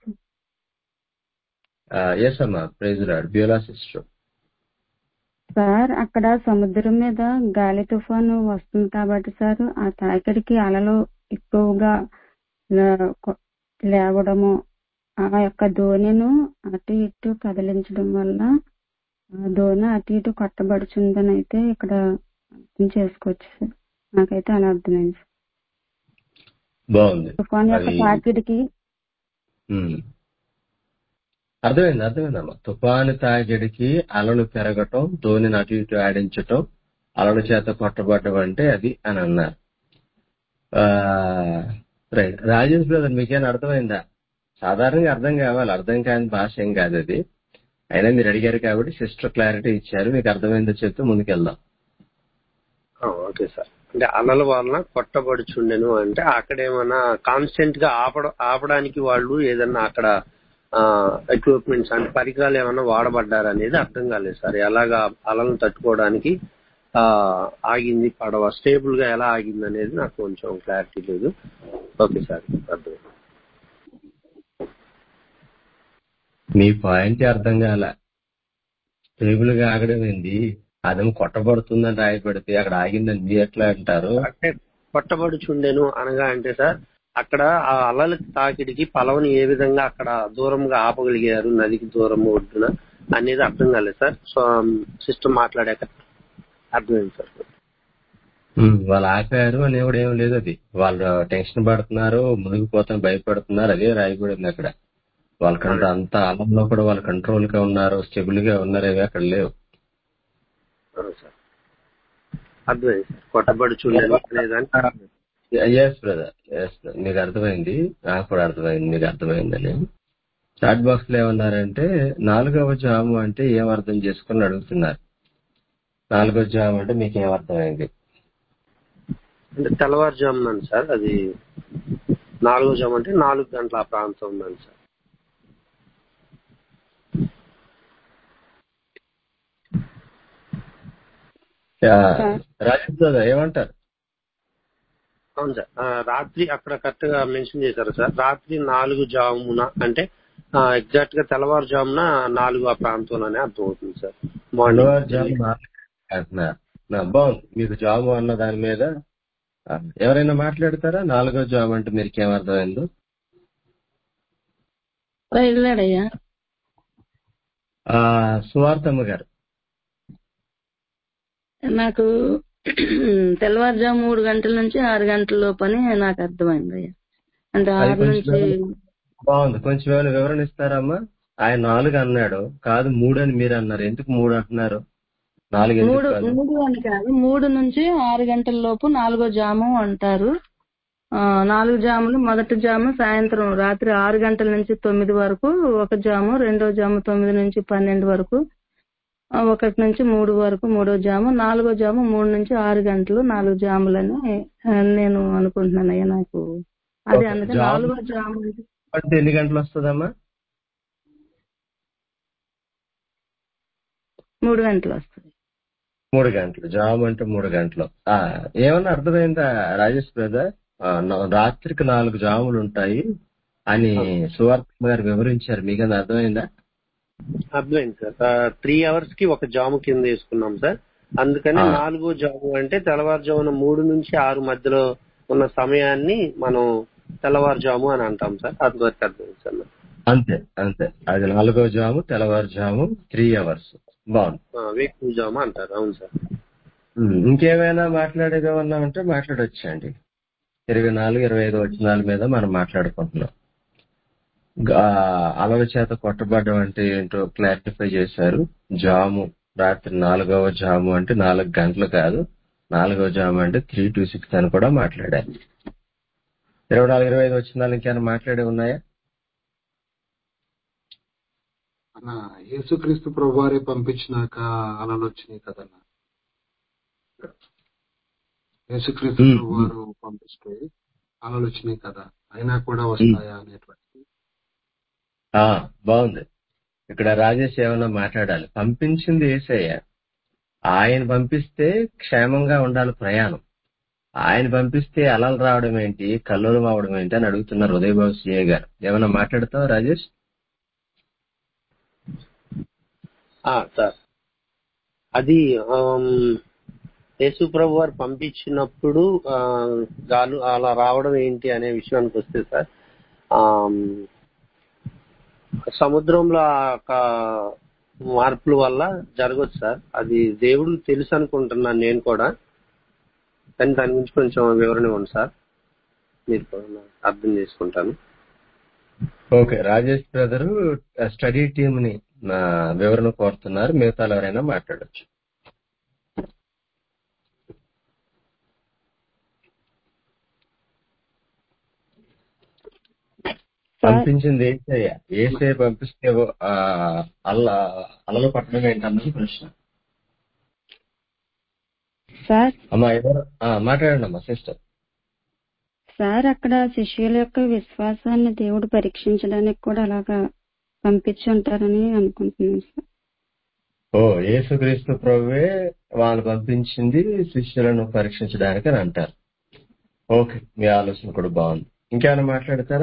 ఎస్ అమ్మా praise lord Beulah sister sir అక్కడ సముద్రం మీద గాలి తుఫాను వస్తుంది కాబట్టి సార్ ఆ తాకిడికి అలలు ఎక్కువగా లే- కొ- లేవడము ఆ యొక్క ధోనిను అటు ఇటు కదిలించడం వల్ల ఆ ధోని అటు ఇటు కొట్టబడుచుందని అయితే ఇక్కడ అర్థం చేసుకోవచ్చు సార్ నాకైతే అలా అర్థమైంది సార్. బాగుంది తుఫాను యొక్క అది తాకిడికి ఉమ్. అర్థమైంది అర్థమైందమ్మా తుఫాను తాకిడికి అలలు పెరగటం ధోనిని అటు ఇటు ఆడించటం అలల చేత కొట్టబడటం అంటే అది అని అన్నారు ఆ, రైట్ రాజేష్ బ్రదర్ మీకేం అర్థమైందా సాధారణంగా అర్థం కావాలి అర్థం కాని భాష ఏం కాదు అది అయినా మీరు అడిగారు కాబట్టి సిస్టర్ క్లారిటీ ఇచ్చారు మీకు అర్థమైందో చెప్తే ముందుకెళ్దాం ఆ, ఓకే సార్ అంటే అలల వలన కొట్టబడుచుండెను అంటే అక్కడ ఏమన్నా కాన్స్టెంట్ గా ఆపడ ఆపడానికి వాళ్ళు ఏదన్నా అక్కడ ఎక్విప్మెంట్స్ అంటే పరికరాలు ఏమన్నా వాడబడ్డారు అనేది అర్థం కాలేదు సార్ ఎలాగా అలలను తట్టుకోవడానికి ఆ ఆగింది పడవ స్టేబుల్ గా ఎలా ఆగింది అనేది నాకు కొంచెం క్లారిటీ లేదు ఓకే సార్ అర్థం మీ పాయింట్ అర్థం కాల స్టేబుల్ గా ఆగడం ఏంది అదేమో కొట్టబడుతుందని రాయబడితే అక్కడ ఆగిందని మీరు ఎట్లా అంటారు అంటే కొట్టబడుచుండెను అనగా అంటే సార్ అక్కడ ఆ అలల తాకిడికి పలవని ఏ విధంగా అక్కడ దూరంగా ఆపగలిగారు నదికి దూరం ఒడ్డున అనేది అర్థం కాలేదు సార్ సో సిస్టమ్ మాట్లాడాక అర్థమైంది సార్ ఉమ్, వాళ్ళు ఆపారు అనేవాడు ఏం లేదు అది వాళ్ళు టెన్షన్ పడుతున్నారు మునిగిపోతాం భయపడుతున్నారు అదే రాయబడింది అక్కడ వాళ్ళ కంట్రోల్ అంత అలంలో కూడా వాళ్ళ కంట్రోల్ గా ఉన్నారు స్టెబుల్ గా ఉన్నారు అవి అక్కడ లేవు అవును సార్ అర్థమైంది సార్ కొట్టబడుచుండెను అనేదానికి ఎస్ బ్రదర్ ఎస్ మీకు అర్థమైంది నాకు కూడా అర్థమైంది మీకు అర్థమైందని చాట్ బాక్స్ లో ఏమన్నారంటే నాలుగవ జాము అంటే ఏం అర్థం చేసుకుని అడుగుతున్నారు నాలుగవ జాము అంటే మీకు ఏం అర్థమైంది అంటే తెల్లవారుజామున సార్ అది నాలుగో జాము అంటే నాలుగు గంటల ఆ ప్రాంతం ఉందని సార్ రాజేష్ బ్రదర్ ఏమంటారు అవును సార్ ఆ, రాత్రి అక్కడ కరెక్ట్ గా మెన్షన్ చేశారు సార్ రాత్రి నాలుగు జామున అంటే ఎగ్జాక్ట్ గా తెల్లవారుజామున నాలుగు ఆ ప్రాంతంలోనే అర్థమవుతుంది సార్ తెల్లవారు మార్నింగ్ జాము నాలుగు అంటున్నారు నా బాగుంది మీకు జాము అన్న దాని మీద ఆ, ఎవరైనా మాట్లాడతారా నాలుగో జాము అంటే మీరు ఏమర్థమైందో వెళ్ళాడయ్యా ఆ, సువార్తమ్మ గారు నాకు తెల్లవారుజాము మూడు గంటల నుంచి ఆరు గంటల లోపని నాకు అర్థమైంది అయ్యా అంటే అది ఆరు కొంచెం నుంచి ఏమైనా- బాగుంది కొంచెం ఏమైనా వివరణ ఇస్తారమ్మా ఆయన నాలుగు అన్నాడు కాదు మూడు అని మీరు అన్నారు ఎందుకు మూడు అంటున్నారు నాలుగు ఎందుకు మూడు కాదు మూడు అని కాదు మూడు నుంచి ఆరు గంటల లోపు నాలుగో జాము అంటారు ఆ, నాలుగు జాములు మొదటి జాము సాయంత్రం రాత్రి ఆరు గంటల నుంచి తొమ్మిది వరకు ఒక జాము రెండో జాము తొమ్మిది నుంచి పన్నెండు వరకు ఆ, ఒకటి నుంచి మూడు వరకు మూడో జాము నాలుగో జాము మూడు నుంచి ఆరు గంటలు నాలుగు జాములని ఆ, నేను అనుకుంటున్నాను అయ్యా నాకు అదే ఓకే అందుకే జాబ్ నాలుగో జాము అంటే అంటే ఎన్ని గంటలు వస్తుందమ్మా మూడు గంటలు వస్తుంది మూడు గంటలు జాబ్ అంటే మూడు గంటలు ఆ, ఏమన్నా అర్థమైందా రాజేష్ బ్రదర్ ఆ, నా- రాత్రికి నాలుగు జాములు ఉంటాయి అని సువార్త గారు వివరించారు మీకన్నా అర్థమైందా అర్థమైంది సార్ త్రీ అవర్స్ కి ఒక జాము కింద వేసుకున్నాం సార్ అందుకని ఆ. నాలుగో జాము అంటే తెల్లవారుజామున మూడు నుంచి ఆరు మధ్యలో ఉన్న సమయాన్ని మనం తెల్లవారుజాము అని అంటాం సార్ అది వరకు అర్థమైంది సార్ నాకు. అంతే అంతే అది నాలుగో జాము తెల్లవారుజాము త్రీ అవర్స్ బాగుంది ఆ, వేకువ జాము అంటారు అవును సార్ ఉమ్, ఇంకేమైనా మాట్లాడేది ఏమన్నా ఉంటే మాట్లాడొచ్చండి ఇరవై నాలుగు ఇరవై ఐదు వచనాల మీద మనం మాట్లాడుకుంటున్నాం గా- అలల చేత కొట్టబడడం అంటే ఏంటో క్లారిఫై చేశారు జాము రాత్రి నాలుగవ జాము అంటే నాలుగు గంటలు కాదు నాలుగవ జాము అంటే త్రీ టు సిక్స్ అని కూడా మాట్లాడారు ఇరవై నాలుగు ఇరవై ఐదు వచనాలు ఇంకేమైనా మాట్లాడే ఉన్నాయా అన్న యేసుక్రీస్తు ప్రభువారే పంపించినాక అలలు వచ్చినాయి కదన్న యేసుక్రీస్తు ఉమ్, ఉమ్. ప్రభువారు పంపిస్తే అలలు వచ్చినాయి కదా అయినా కూడా వస్తాయా అనేటువంటి ఆ, బాగుంది ఇక్కడ రాజేష్ ఏమన్నా మాట్లాడాలి పంపించింది ఏసయ్య ఆయన పంపిస్తే క్షేమంగా ఉండాలి ప్రయాణం ఆయన పంపిస్తే అలలు రావడం ఏంటి కల్లోలం అవడం ఏంటి అని అడుగుతున్నారు ఉదయబాబు సిఏ గారు ఏమన్నా మాట్లాడతావు రాజేష్ ఆ, సార్ అది ఆమ్, యేసు ప్రభు వారు పంపించినప్పుడు ఆ, గాలు అలా రావడం ఏంటి అనే విషయానికి వస్తే సార్ ఆమ్, సముద్రంలో ఆ యొక్క మార్పుల వల్ల జరగచ్చు సార్ అది దేవుడు తెలుసు అనుకుంటున్నాను నేను కూడా కానీ దాని గురించి కొంచెం వివరణ ఇవ్వండి సార్ మీరు అర్థం చేసుకుంటాను okay Rajesh brother study team ని నా వివరణ కోరుతున్నారు మిగతా ఎవరైనా మాట్లాడొచ్చు పంపించింది ఏసయ్య ఏసయ్య పంపిస్తే ఆ, అల్ల అలలు పట్టడం ఏంటన్నది ప్రశ్న సార్ అమ్మా ఎవరు ఆ, మాట్లాడండి అమ్మా సిస్టర్ సార్ అక్కడ శిష్యుల యొక్క విశ్వాసాన్ని దేవుడు పరీక్షించడానికి కూడా అలాగా పంపించి ఉంటారని అనుకుంటున్నాను సార్ ఓ యేసుక్రీస్తు ప్రభువే వాళ్ళు పంపించింది శిష్యులను పరీక్షించడానికి అని అంటారు ఓకే మీ ఆలోచన కూడా బాగుంది ఇంకేమైనా మాట్లాడతారా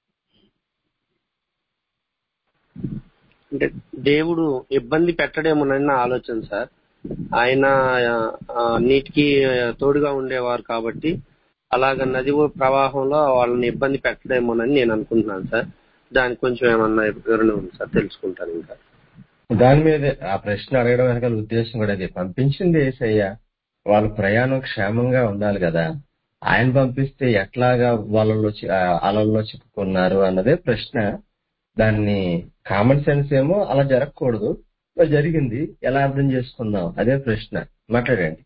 అంటే దేవుడు ఇబ్బంది పెట్టడేమోనని నా ఆలోచన సార్ ఆయన ఆ, నీటికి తోడుగా ఉండేవారు కాబట్టి అలాగ నది ప్రవాహంలో వాళ్ళని ఇబ్బంది పెట్టడేమోనని నేను అనుకుంటున్నాను సార్ దానికి కొంచెం ఏమన్నా వివరణ ఉంది సార్ తెలుసుకుంటాను ఇంకా దాని మీద ఆ ప్రశ్న అడగడం వెనకాల ఉద్దేశం కూడా అది పంపించింది ఏసయ్య వాళ్ళ ప్రయాణం క్షేమంగా ఉండాలి కదా ఆయన పంపిస్తే ఎట్లాగా వాళ్ళలో చి- ఆ అలల్లో చిక్కుకున్నారు అన్నదే ప్రశ్న దాన్ని కామన్ సెన్స్ ఏమో అలా జరగకూడదు మరి జరిగింది ఎలా అర్థం చేసుకుందాం అదే ప్రశ్న మాట్లాడండి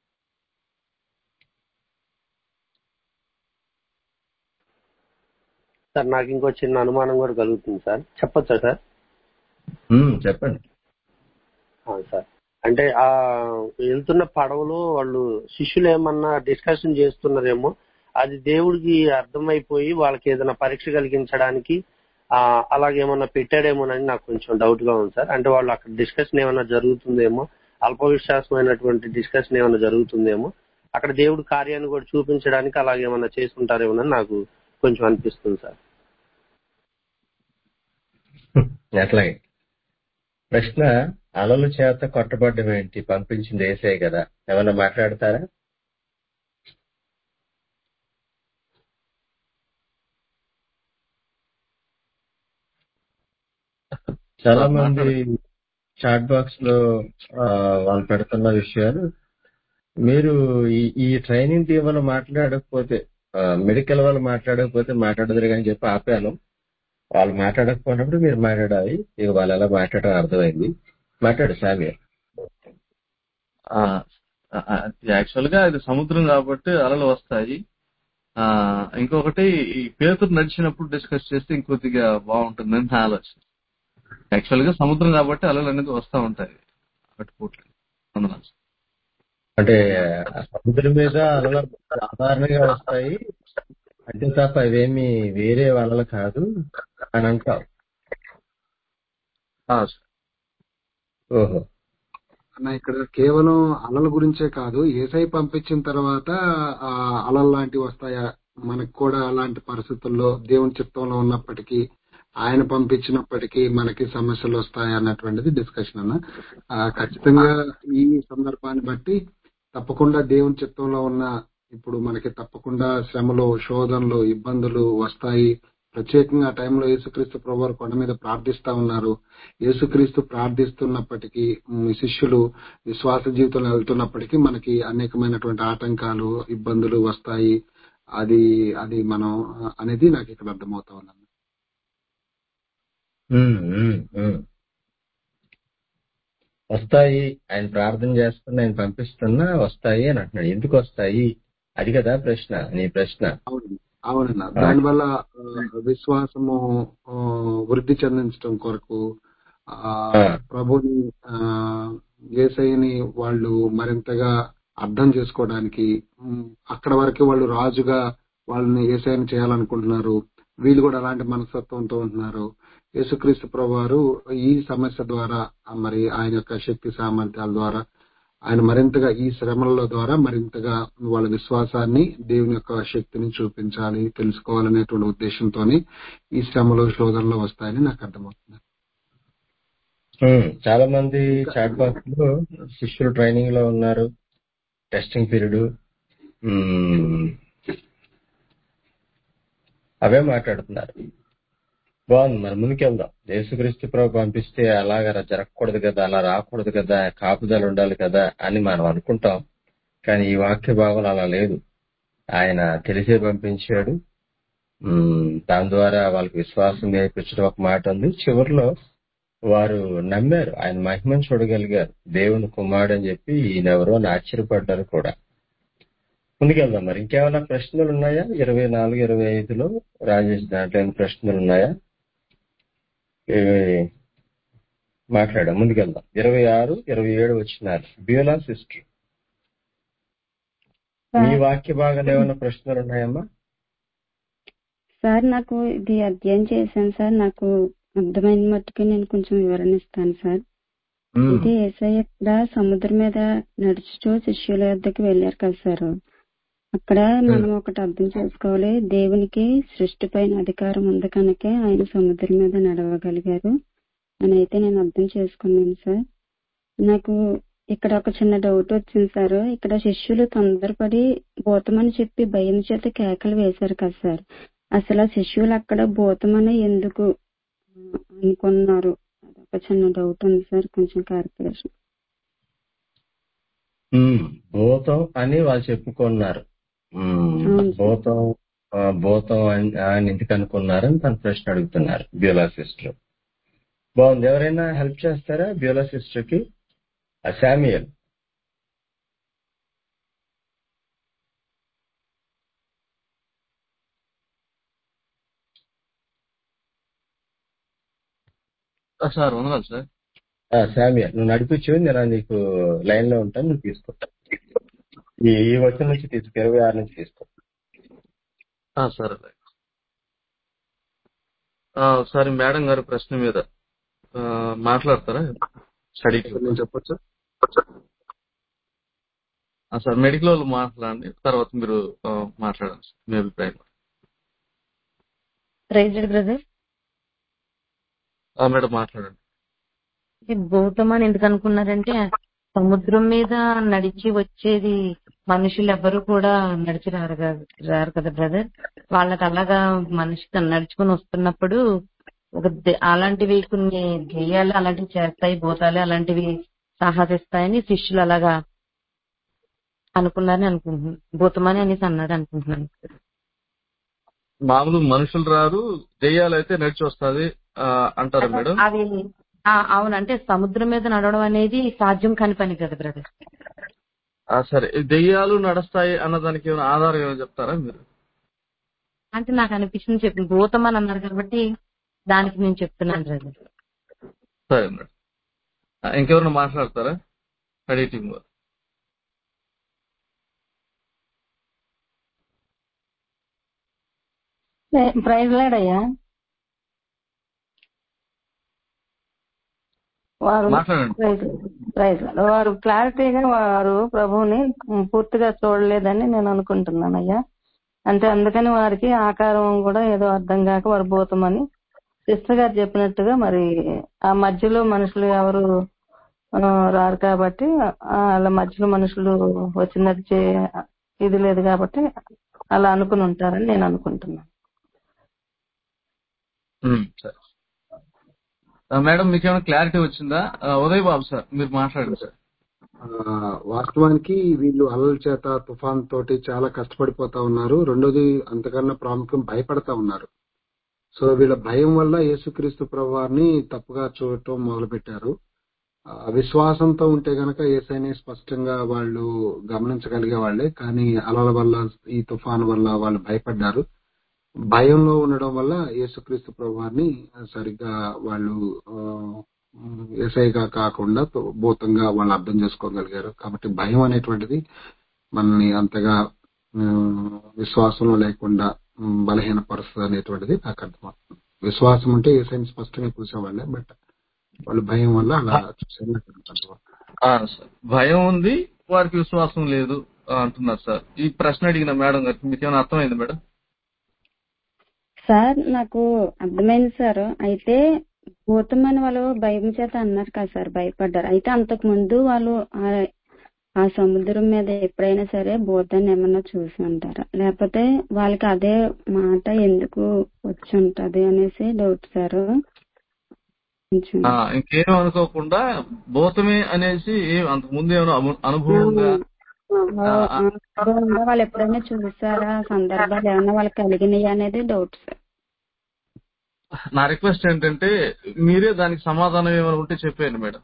సార్ నాకు ఇంకో చిన్న అనుమానం కూడా కలుగుతుంది సార్ చెప్పొచ్చా సార్ ఉమ్, చెప్పండి ఆ, సార్ అంటే ఆ వెళ్తున్న పడవలో వాళ్ళు శిష్యులు ఏమన్నా డిస్కషన్ చేస్తున్నారేమో అది దేవుడికి అర్థమైపోయి వాళ్ళకి ఏదైనా పరీక్ష కలిగించడానికి ఆ అలాగేమన్నా పెట్టాడేమోనని నాకు కొంచెం డౌట్ గా ఉంది సార్ అంటే వాళ్ళు అక్కడ డిస్కషన్ ఏమన్నా జరుగుతుందేమో అల్ప విశ్వాసమైనటువంటి డిస్కషన్ ఏమన్నా జరుగుతుందేమో అక్కడ దేవుడి కార్యాన్ని కూడా చూపించడానికి అలాగేమన్నా చేసుకుంటారేమోనని నాకు కొంచెం అనిపిస్తుంది సార్ అట్లాగే ప్రశ్న అలలు చేత కొట్టబడ్డం ఏంటి పంపించింది ఏసే కదా ఏమన్నా మాట్లాడతారా చాలా సార్ మంది మాట్లాడండి చాట్ బాక్స్ లో ఆ, వాళ్ళు పెడుతున్న విషయాలు మీరు ఈ ఈ ట్రైనింగ్ టీం వాళ్ళు మాట్లాడకపోతే మెడికల్ వాళ్ళు మాట్లాడకపోతే మాట్లాడదురు కానీ చెప్పి ఆపాను వాళ్ళు మాట్లాడకపోయినప్పుడు మీరు మాట్లాడాలి ఇక వాళ్ళు ఎలా మాట్లాడారో అర్థమైంది మాట్లాడు సామ్య యాక్చువల్ గా ఇది సముద్రం కాబట్టి అలలు వస్తాయి ఆ ఇంకొకటి ఈ పేతురు నడిచినప్పుడు డిస్కస్ చేస్తే ఇంకొద్దిగా బాగుంటుందని నా ఆలోచన యాక్చువల్ గా సముద్రం కాబట్టి అలలు అనేది వస్తూ ఉంటాయి అటు పూట్ల వందనాలు. అంటే ఆ సముద్రం మీద అలలు సాధారణంగా వస్తాయి అంటే తప్ప అవేమి వేరే అలలు కాదు అని అంటావు ఆ, సార్. ఓహో అన్న ఇక్కడ కేవలం అలల గురించే కాదు ఏసై పంపించిన తర్వాత ఆ అలలు లాంటివి వస్తాయా మనకు కూడా అలాంటి పరిస్థితుల్లో దేవుని చిత్తంలో ఉన్నప్పటికీ ఆయన పంపించినప్పటికీ మనకి సమస్యలు వస్తాయి అన్నటువంటిది డిస్కషన్ అన్న ఆ, ఖచ్చితంగా ఈ సందర్భాన్ని బట్టి తప్పకుండా దేవుని చిత్తంలో ఉన్న ఇప్పుడు మనకి తప్పకుండా శ్రమలు శోధనలు ఇబ్బందులు వస్తాయి ప్రత్యేకంగా ఆ టైంలో యేసుక్రీస్తు ప్రభు వారు కొండ మీద ప్రార్థిస్తా ఉన్నారు యేసుక్రీస్తు ప్రార్థిస్తున్నప్పటికీ ఉమ్, శిష్యులు విశ్వాస జీవితంలో వెళ్తున్నప్పటికీ మనకి అనేకమైనటువంటి ఆటంకాలు ఇబ్బందులు వస్తాయి అది అది మనం ఆ, అనేది నాకు ఇక్కడ అర్థమవుతా ఉంది ఉమ్, ఉమ్, ఉమ్. వస్తాయి ఆయన ప్రార్థన చేస్తున్నా ఆయన పంపిస్తున్నా వస్తాయి అని అంటున్నాడు ఎందుకు వస్తాయి అది కదా ప్రశ్న నీ ప్రశ్న అవును అవునన్న ఆ, దానివల్ల ఆ, విశ్వాసము ఆ, వృద్ధి చెందించడం కొరకు ఆ ఆ, ప్రభుని ఆ ఏసైని వాళ్ళు మరింతగా అర్థం చేసుకోవడానికి ఉమ్, అక్కడ వరకు వాళ్ళు రాజుగా వాళ్ళని ఏసైని చేయాలనుకుంటున్నారు వీళ్ళు కూడా అలాంటి మనస్తత్వంతో ఉంటున్నారు యేసుక్రీస్తు ప్రభు వారు ఈ సమస్య ద్వారా ఆ, మరి ఆయన యొక్క శక్తి సామర్థ్యాల ద్వారా ఆయన మరింతగా ఈ శ్రమల ద్వారా మరింతగా వాళ్ళ విశ్వాసాన్ని దేవుని యొక్క శక్తిని చూపించాలి తెలుసుకోవాలనేటువంటి ఉద్దేశంతోనే ఈ శ్రమలు శోధనలు వస్తాయని నాకు అర్థమవుతుంది ఉమ్, చాలా మంది ఇంకా చాట్ బాక్స్ లో శిష్యులు ట్రైనింగ్ లో ఉన్నారు టెస్టింగ్ పీరియడ్ అవే మాట్లాడుతున్నారు బాగుంది మరి ముందుకెళ్దాం యేసుక్రీస్తు ప్రభు పంపిస్తే అలాగ జరగకూడదు కదా అలా రాకూడదు కదా కాపుదల ఉండాలి కదా అని మనం అనుకుంటాం కానీ ఈ వాక్య భావం అలా లేదు ఆయన తెలిసే పంపించాడు ఉమ్, దాని ద్వారా వాళ్ళకి విశ్వాసం నేర్పించడం ఒక మాట ఉంది చివరిలో వారు నమ్మారు ఆయన మహిమను చూడగలిగారు దేవుని కుమారుడు అని చెప్పి ఈయనెవరో అని ఆశ్చర్యపడ్డారు కూడా ముందుకెళ్దాం మరి ఇంకేమైనా ప్రశ్నలు ఉన్నాయా ఇరవై నాలుగు ఇరవై ఐదులో రాజేష్ దాంట్లో ఏమైనా ప్రశ్నలు ఉన్నాయా ఏవి మాట్లాడాం ముందుకెళ్దాం ఇరవై ఆరు ఇరవై ఏడు వచ్చినారు బ్యూలా సిస్టర్ మీ వాక్య భాగాలు ఏమైనా ప్రశ్నలు ఉన్నాయమ్మా సార్ నాకు ఇది అధ్యయనం చేశాను సార్ నాకు అర్థమైన మట్టుకు నేను కొంచెం వివరణ ఇస్తాను సార్ ఉమ్, ఇది ఏసయ్య ఇక్కడ సముద్రం మీద నడుచుతూ శిష్యుల వద్దకు వెళ్ళారు కదా సార్ అక్కడ మనం ఒకటి అర్థం చేసుకోవాలి దేవునికి సృష్టి పైన అధికారం ఉంది కనుకే ఆయన సముద్రం మీద నడవగలిగారు అని అయితే నేను అర్థం చేసుకున్నాను సార్ నాకు ఇక్కడ ఒక చిన్న డౌట్ వచ్చింది సార్ ఇక్కడ శిష్యులు తొందరపడి భూతమని చెప్పి భయం చేత కేకలు వేశారు కదా సార్ అసలు ఆ శిష్యులు అక్కడ భూతమని ఎందుకు ఆ, అనుకున్నారు అదొక చిన్న డౌట్ ఉంది సార్ కొంచెం క్లారిఫికేషన్ ఉమ్, భూతం అని వాళ్ళు చెప్పుకున్నారు ఉమ్, అవును సార్ భూతం ఆ, భూతం అని అని ఎందుకు అనుకున్నారని తన ప్రశ్న అడుగుతున్నారు బ్యూలా సిస్టర్ బాగుంది ఎవరైనా హెల్ప్ చేస్తారా బ్యూలా సిస్టర్ కి ఆ, శామ్యుయల్ ఆ, సార్ వందనాలు సార్ ఆ, శామ్యుయల్ నువ్వు నడిపించు నేను నీకు లైన్ లో ఉంటాను నువ్వు తీసుకో ఈ ఈ వచ్చిన నుంచి తీసుకో ఇరవై ఆరు నుంచి తీసుకో ఆ, సరే అలాగే. ఆ, ఒకసారి మేడం గారి ప్రశ్న మీద ఆ, మాట్లాడతారా స్టడీకి నేను చెప్పొచ్చా ఆ, సార్ మెడికల్ వాళ్ళు మాట్లాడండి తర్వాత మీరు ఆ, మాట్లాడండి సార్, మీ అభిప్రాయం ప్రైజ్డ్ బ్రదర్ ఆ, మేడం మాట్లాడండి ఈ భూతం అని ఎందుకు అనుకున్నారంటే సముద్రం మీద నడిచి వచ్చేది మనుషులు ఎవరు కూడా నడిచి రారు కదా రారు కదా బ్రదర్ వాళ్ళకి అలాగా మనిషి తను నడుచుకుని వస్తున్నప్పుడు ఒక దె- అలాంటివి కొన్ని దెయ్యాలు అలాంటివి చేస్తాయి భూతాలు అలాంటివి సాహసిస్తాయని శిష్యులు అలాగా అనుకున్నారని అనుకుంటున్నాను భూతమని అనేసి అన్నాడు అనుకుంటున్నాను మామూలు మనుషులు రారు దెయ్యాలు అయితే నడిచి వస్తుంది అంటారా మేడం అవి ఆ, అవును అంటే సముద్రం మీద నడవడం అనేది సాధ్యం కాని పని కదా బ్రదర్ ఆ, సరే ఈ దెయ్యాలు నడుస్తాయి అన్నదానికి ఏమైనా ఆధారం ఏమైనా చెప్తారా మీరు అంటే నాకు అనిపించింది చెప్పి భూతం అని అన్నారు కాబట్టి దానికి నేను చెప్తున్నాను బ్రదర్ సరే మేడం ఆ, ఇంకెవరైనా మాట్లాడతారా స్టడీ టీమ్ వారు ప్రైజ్ లాడయ్యా వారు మాట్లాడండి ప్రైజ్ ప్రైజ్ లార్డ్. వారు క్లారిటీగా వారు ప్రభువుని పూర్తిగా చూడలేదని నేను అనుకుంటున్నానయ్యా అంటే అందుకని వారికి ఆకారం కూడా ఏదో అర్థం కాక వారు భూతమని సిస్టర్ గారు చెప్పినట్టుగా మరి ఆ మధ్యలో మనుషులు ఎవరు ఆ, రారు కాబట్టి ఆ, అలా మధ్యలో మనుషులు వచ్చి నడిచే ఇది లేదు కాబట్టి అలా అనుకుని ఉంటారని నేను అనుకుంటున్నాను ఉమ్, సరే ఆ, మేడం మీకేమైనా క్లారిటీ వచ్చిందా ఆ, ఉదయ్ బాబు సార్ మీరు మాట్లాడండి సార్ ఆ, వాస్తవానికి వీళ్ళు అలల చేత తుఫాన్ తోటి చాలా కష్టపడిపోతా ఉన్నారు రెండోది అంతకన్నా ప్రాముఖ్యం భయపడతా ఉన్నారు సో వీళ్ళ భయం వల్ల యేసుక్రీస్తు ప్రభువారిని తప్పుగా చూడటం మొదలు పెట్టారు విశ్వాసంతో ఉంటే గనక ఏసైని స్పష్టంగా వాళ్ళు గమనించగలిగే వాళ్ళే కానీ అలల వల్ల ఈ తుఫాను వల్ల వాళ్ళు భయపడ్డారు భయంలో ఉండడం వల్ల యేసుక్రీస్తు ప్రభువారిని సరిగ్గా వాళ్ళు ఎస్ఐగా కాకుండా భూతంగా వాళ్ళు అర్థం చేసుకోగలిగారు కాబట్టి భయం అనేటువంటిది మనల్ని అంతగా ఆ, విశ్వాసంలో లేకుండా ఉమ్, బలహీనపరుస్తుంది అనేటువంటిది నాకు అర్థమవుతుంది విశ్వాసం అంటే ఏసైని స్పష్టంగా చూసేవాళ్ళే బట్ వాళ్ళు భయం వల్ల అలా చూసారు నాకు అర్థమవుతుంది ఆ, సార్ భయం ఉంది వారికి విశ్వాసం లేదు ఆ, అంటున్నారు సార్ ఈ ప్రశ్న అడిగిన మేడం గారికి మీకు ఏమైనా అర్థమైంది మేడం సార్ నాకు అర్థమైంది సార్ అయితే భూతమని వాళ్ళు భయం చేత అన్నారు కదా సార్ భయపడ్డారు అయితే అంతకు ముందు వాళ్ళు ఆ- ఆ సముద్రం మీద ఎప్పుడైనా సరే భూతాన్ని ఏమన్నా చూసి ఉంటారా లేకపోతే వాళ్ళకి అదే మాట ఎందుకు వచ్చి ఉంటది అనేసి డౌట్ సార్ కొంచెం ఆ, ఇంకేం అనుకోకుండా భూతమే అనేసి ఏం అంతకు ముందు ఏమైనా అను- అనుభవం ఉందా ఆ, ఆ, అనుభవం ఉందా? వాళ్ళు ఎప్పుడైనా చూసారా సందర్భాలు ఏమైనా వాళ్ళకి కలిగినాయి అనేది డౌట్ సార్ నా రిక్వెస్ట్ ఏంటంటే మీరే దానికి సమాధానం ఏమైనా ఉంటే చెప్పేయండి మేడం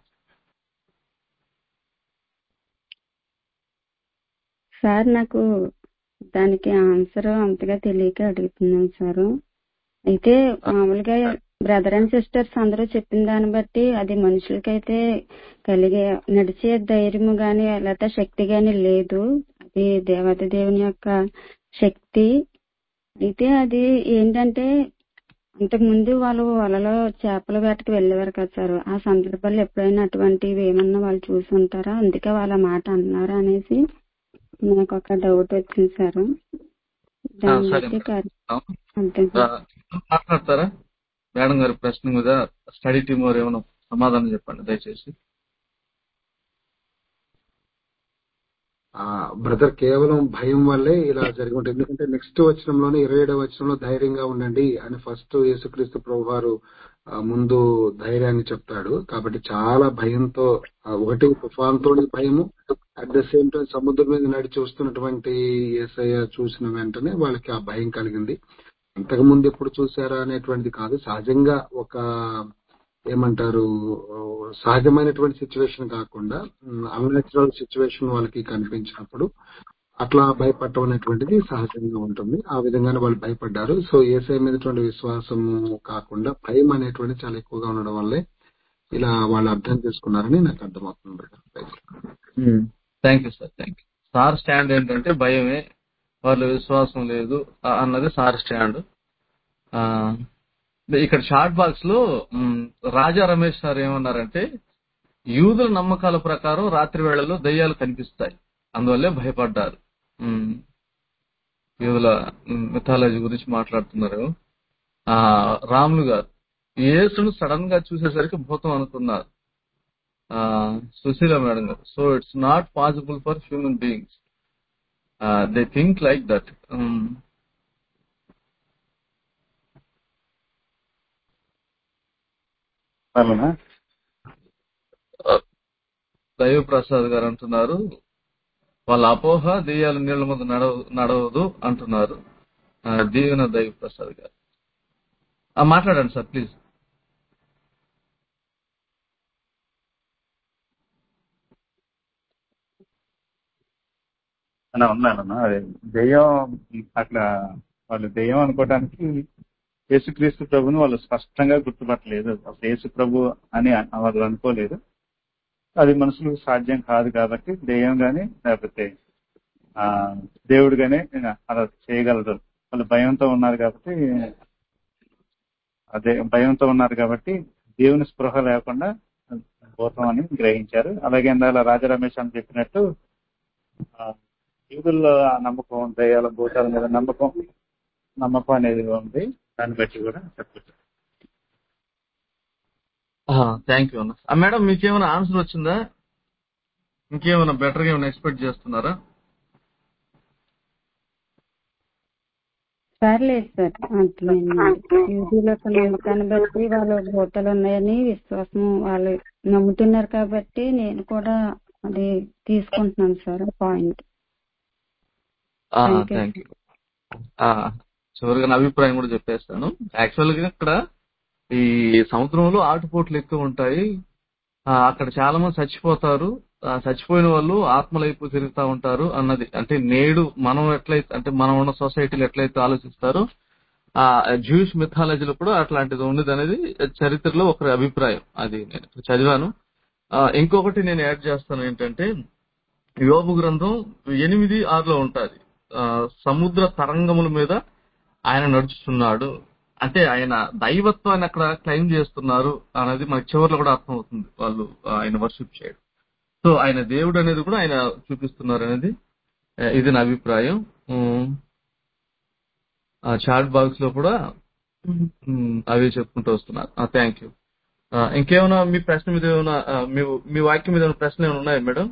సార్ నాకు దానికి ఆన్సర్ అంతగా తెలియక అడుగుతున్నాను సార్ అయితే మామూలుగా బ్రదర్ అండ్ సిస్టర్స్ అందరూ చెప్పిన దాన్ని బట్టి అది మనుషులకైతే కలిగే నడిచే ధైర్యము గాని లేకపోతే శక్తి గాని లేదు అది దేవత దేవుని యొక్క శక్తి అయితే అది ఏంటంటే ఇంతకు ముందు వాళ్ళు వలలో చేపల వేటకు వెళ్ళేవారు కదా సార్ ఆ సందర్భాల్లో ఎప్పుడైనా అటువంటివి ఏమన్నా వాళ్ళు చూసి ఉంటారా అందుకే వాళ్ళ మాట అన్నారా అనేసి నాకు ఒక డౌట్ వచ్చింది సార్ ఆ, దాన్ని సరే బట్టి మేడం కరెక్ట్ అంతే ఆ, సార్ మాట్లాడతారా మేడం గారి ప్రశ్న మీద స్టడీ టీమ్ వారు ఏమైనా సమాధానం చెప్పండి దయచేసి ఆ బ్రదర్ కేవలం భయం వల్లే ఇలా జరిగి ఉంటుంది ఎందుకంటే నెక్స్ట్ వచనంలోనే ఇరవై ఏడవ వచనంలో ధైర్యంగా ఉండండి అని ఫస్ట్ యేసుక్రీస్తు ప్రభు వారు ఆ, ముందు ధైర్యాన్ని చెప్తాడు కాబట్టి చాలా భయంతో ఆ, ఒకటి తుఫాన్తో భయము అట్ ద సేమ్ టైం సముద్రం మీద నడిచి వస్తున్నటువంటి ఏసయ్య చూసిన వెంటనే వాళ్ళకి ఆ భయం కలిగింది అంతకు ముందు ఎప్పుడు చూసారా అనేటువంటిది కాదు సహజంగా ఒక ఏమంటారు ఆ, సహజమైనటువంటి సిచ్యువేషన్ కాకుండా అన్యాచురల్ సిచ్యువేషన్ వాళ్ళకి కనిపించినప్పుడు అట్లా భయపడటం అనేటువంటిది సహజంగా ఉంటుంది ఆ విధంగానే వాళ్ళు భయపడ్డారు సో ఏసఐ మీదటువంటి విశ్వాసము కాకుండా భయం అనేటువంటి చాలా ఎక్కువగా ఉండడం వల్లే ఇలా వాళ్ళు అర్థం చేసుకున్నారని నాకు అర్థమవుతుంది brother thank you sir thank you sir stand ఏంటంటే భయమే వాళ్ళు విశ్వాసం లేదు ఆ, అన్నది సార్ స్టాండ్ ఆ, ఇక్కడ షార్ట్ బాక్స్ లో మ్, రాజా రమేష్ సార్ ఏమన్నారంటే యూదుల నమ్మకాల ప్రకారం రాత్రి వేళల్లో దయ్యాలు కనిపిస్తాయి అందువల్లే భయపడ్డారు మ్, యూదుల మిథాలజీ గురించి మాట్లాడుతున్నారు ఆ రాములు గారు యేసును సడన్ గా చూసేసరికి భూతం అనుకున్నారు ఆ సుశీల మేడం గారు so it's not possible for human beings they think like that అలానా దైవ ప్రసాద్ గారు అంటున్నారు వాళ్ళ అపోహ దెయ్యాల నీళ్ల మీద నడవ నడవదు అంటున్నారు ఆ, దీవెన దైవ ప్రసాద్ గారు ఆ, మాట్లాడండి సార్ ప్లీజ్ అలా ఉన్నానన్నా అదే దెయ్యం అట్లా వాళ్ళు దెయ్యం అనుకోవడానికి యేసుక్రీస్తు ప్రభుని వాళ్ళు స్పష్టంగా గుర్తుపట్టలేదు అసలు యేసు ప్రభు అని వాళ్ళు అనుకోలేదు అది మనుషులకు సాధ్యం కాదు కాబట్టి దెయ్యం గాని లేకపోతే ఆ దేవుడు గాని అలా చేయగలరు వాళ్ళు భయంతో ఉన్నారు కాబట్టి అదే భయంతో ఉన్నారు కాబట్టి దేవుని స్పృహ లేకుండా భూతం అని గ్రహించారు అలాగే ఇందాక రాజా రమేష్ అని చెప్పినట్టు ఆ, యూదుల్లో ఆ నమ్మకం దయ్యాల భూతాల మీద నమ్మకం నమ్మకం అనేది ఉంది దాన్ని బట్టి కూడా చెప్పచ్చు థ్యాంక్ యూ అన్న ఆ, మేడం మీకేమైనా ఆన్సర్ వచ్చిందా ఇంకేమైనా బెటర్ గా ఏమైనా ఎక్స్పెక్ట్ చేస్తున్నారా సార్ లేదు సార్ అర్థమైంది యూదుల యొక్క నమ్మకాన్ని బట్టి వాళ్ళు భూతాలు ఉన్నాయని విశ్వాసం వాళ్ళు నమ్ముతున్నారు కాబట్టి నేను కూడా అది తీసుకుంటున్నాను sir point thank you thank you చివరిగా నా అభిప్రాయం కూడా చెప్పేస్తాను యాక్చువల్ గా ఇక్కడ ఈ సముద్రంలో ఆటుపోట్లు ఎక్కువ ఉంటాయి ఆ, అక్కడ చాలా మంది చచ్చిపోతారు ఆ, చచ్చిపోయిన వాళ్ళు ఆత్మలైపు తిరుగుతూ ఉంటారు అన్నది అంటే నేడు మనం ఎట్లయితే అంటే మనం ఉన్న సొసైటీలో ఎట్లయితే ఆలోచిస్తారో ఆ జూయిష్ మిథాలజీలో కూడా అట్లాంటిది ఉండదు అనేది చరిత్రలో ఒకరి అభిప్రాయం అది నేను ఇక్కడ చదివాను ఆ, ఇంకొకటి నేను యాడ్ చేస్తాను ఏంటంటే యోబు గ్రంథం ఎనిమిది ఆరులో ఉంటుంది సముద్ర తరంగముల మీద ఆయన నడుచుతున్నాడు అంటే ఆయన దైవత్వాన్ని అక్కడ క్లెయిమ్ చేస్తున్నారు అనేది మనకి చివరిలో కూడా అర్థమవుతుంది వాళ్ళు ఆయన వర్షిప్ చేయడం సో ఆయన దేవుడు అనేది కూడా ఆయన చూపిస్తున్నారు అనేది ఆ, ఇది నా అభిప్రాయం ఉమ్, ఆ చాట్ బాక్స్ లో కూడా ఉమ్, అవే చెప్పుకుంటూ వస్తున్నారు థ్యాంక్ యూ ఇంకేమైనా మీ ప్రశ్న మీద ఏమైనా ఆ, మీ మీ వాక్యం మీద ఏమైనా ప్రశ్నలు ఏమైనా ఉన్నాయా మేడం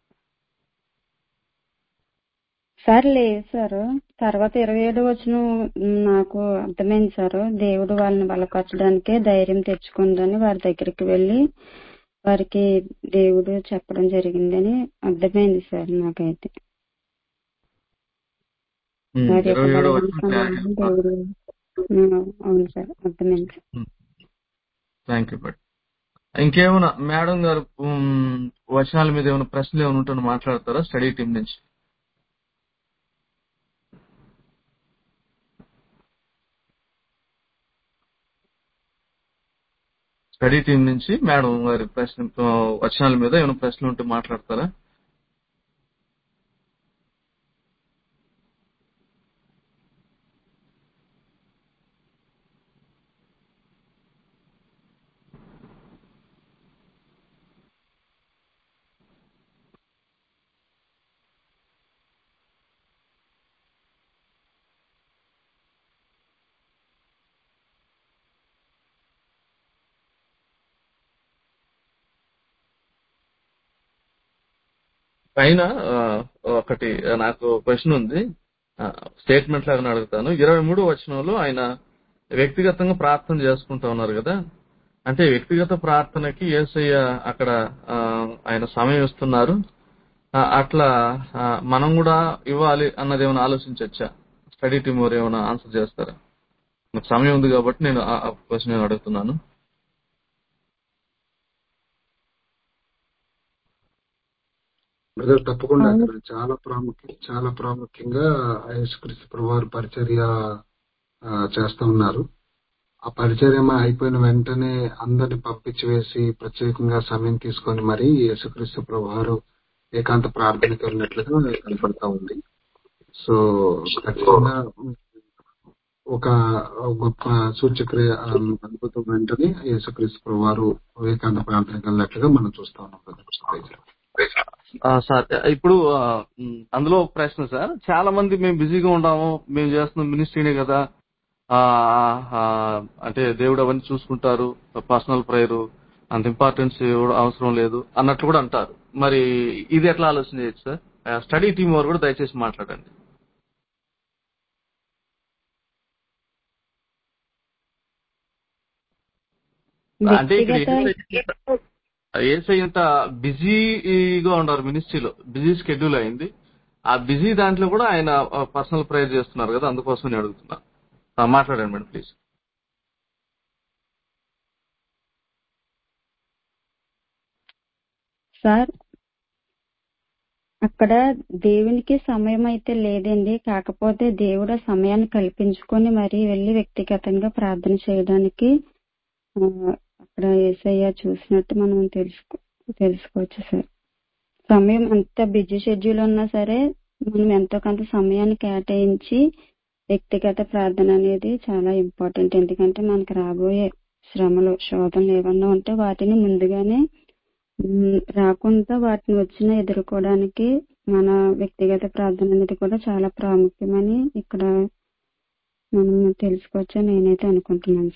సార్ లేదు సార్ తర్వాత ఇరవై ఏడు వచ్చిన నాకు అర్థమైంది సార్ దేవుడు వాళ్ళని బలపరచడానికే ధైర్యం తెచ్చుకుందని వారి దగ్గరికి వెళ్ళి వారికి దేవుడు చెప్పడం జరిగిందని అర్థమైంది సార్ నాకైతే ఉమ్, వారి యొక్క ఇరవై ఏడో బలమైన వచ్చిన క్లారిటీ సమాధానం దేవుడు ఉమ్, అవును సార్ అర్థమైంది థ్యాంక్ యూ బట్ ఇంకేమైనా మేడం గారు ఉమ్, వచనాల మీద ఏమైనా ప్రశ్నలు ఏమైనా ఉంటే మాట్లాడతారా స్టడీ టీం నుంచి స్టడీ టీం నుంచి మేడం గారి ప్రశ్న ఆ, వచనాల మీద ఏమైనా ప్రశ్నలు ఉంటే మాట్లాడతారా పైన ఆ, ఒకటి నాకు క్వశ్చన్ ఉంది స్టేట్మెంట్ లాగా అడుగుతాను ఇరవై మూడు వచనంలో ఆయన వ్యక్తిగతంగా ప్రార్థన చేసుకుంటా ఉన్నారు కదా అంటే వ్యక్తిగత ప్రార్థనకి ఏసయ్య అక్కడ ఆ, ఆయన సమయం ఇస్తున్నారు ఆ, అట్లా ఆ, మనం కూడా ఇవ్వాలి అన్నది ఏమైనా ఆలోచించవచ్చా స్టడీ టీమ్ వారు ఏమైనా ఆన్సర్ చేస్తారా నాకు సమయం ఉంది కాబట్టి నేను ఆ క్వశ్చన్ అడుగుతున్నాను బ్రదర్ తప్పకుండా అవును అక్కడ చాలా ప్రాముఖ్యం చాలా ప్రాముఖ్యంగా యేసుక్రీస్తు ప్రభువారు పరిచర్య ఆ, చేస్తా ఉన్నారు ఆ పరిచర్య అయిపోయిన వెంటనే అందరిని పంపించి వేసి ప్రత్యేకంగా సమయం తీసుకొని మరి యేసుక్రీస్తు ప్రభువారు ఏకాంత ప్రార్థనకి వెళ్ళినట్లుగా కనపడతా ఉంది సో ఖచ్చితంగా ఒక గొప్ప సూచక్రియ ఆ, అద్భుతం వెంటనే యేసుక్రీస్తు ప్రభువారు ఏకాంత ప్రార్థనకి వెళ్ళినట్లుగా మనం చూస్తా ఉన్నాం బ్రదర్ ఆ, సార్ ఇప్పుడు ఆ, ఉమ్, అందులో ఒక ప్రశ్న సార్ చాలా మంది మేము బిజీగా ఉన్నాము మేము చేస్తున్న మినిస్ట్రీనే కదా ఆ, ఆ, అంటే దేవుడు అవన్నీ చూసుకుంటారు పర్సనల్ ప్రేయర్ అంత ఇంపార్టెన్స్ ఇవ్వడం అవసరం లేదు అన్నట్లు కూడా అంటారు మరి ఇది ఎట్లా ఆలోచన చేయొచ్చు సార్ స్టడీ టీం వారు కూడా దయచేసి మాట్లాడండి అంటే ఇక్కడ వ్యక్తిగత ఏసై ఇంత బిజీగా ఉన్నారు మినిస్ట్రీలో బిజీ షెడ్యూల్ అయింది ఆ బిజీ దాంట్లో కూడా ఆయన పర్సనల్ ప్రేయర్ చేస్తున్నారు కదా అందుకోసం నేను అడుగుతున్నా ఆ, మాట్లాడండి మేడం ప్లీజ్ సార్ అక్కడ దేవునికి సమయం అయితే లేదండి కాకపోతే దేవుడు ఆ సమయాన్ని కల్పించుకొని మరీ వెళ్ళి వ్యక్తిగతంగా ప్రార్థన చేయడానికి ఆ, అక్కడ ఏసయ్య చూసినట్టు మనం తెలుసుకో తెలుసుకోవచ్చు సార్ సమయం అంత బిజీ షెడ్యూల్ ఉన్నా సరే మనం ఎంతో కొంత సమయాన్ని కేటాయించి వ్యక్తిగత ప్రార్థన అనేది చాలా ఇంపార్టెంట్ ఎందుకంటే మనకు రాబోయే శ్రమలు శోధనలు ఏమన్నా ఉంటే వాటిని ముందుగానే ఉమ్, రాకుండా వాటిని వచ్చిన ఎదుర్కోవడానికి మన వ్యక్తిగత ప్రార్థన అనేది కూడా చాలా ప్రాముఖ్యమని ఇక్కడ మనం తెలుసుకోవచ్చని నేనైతే అనుకుంటున్నాను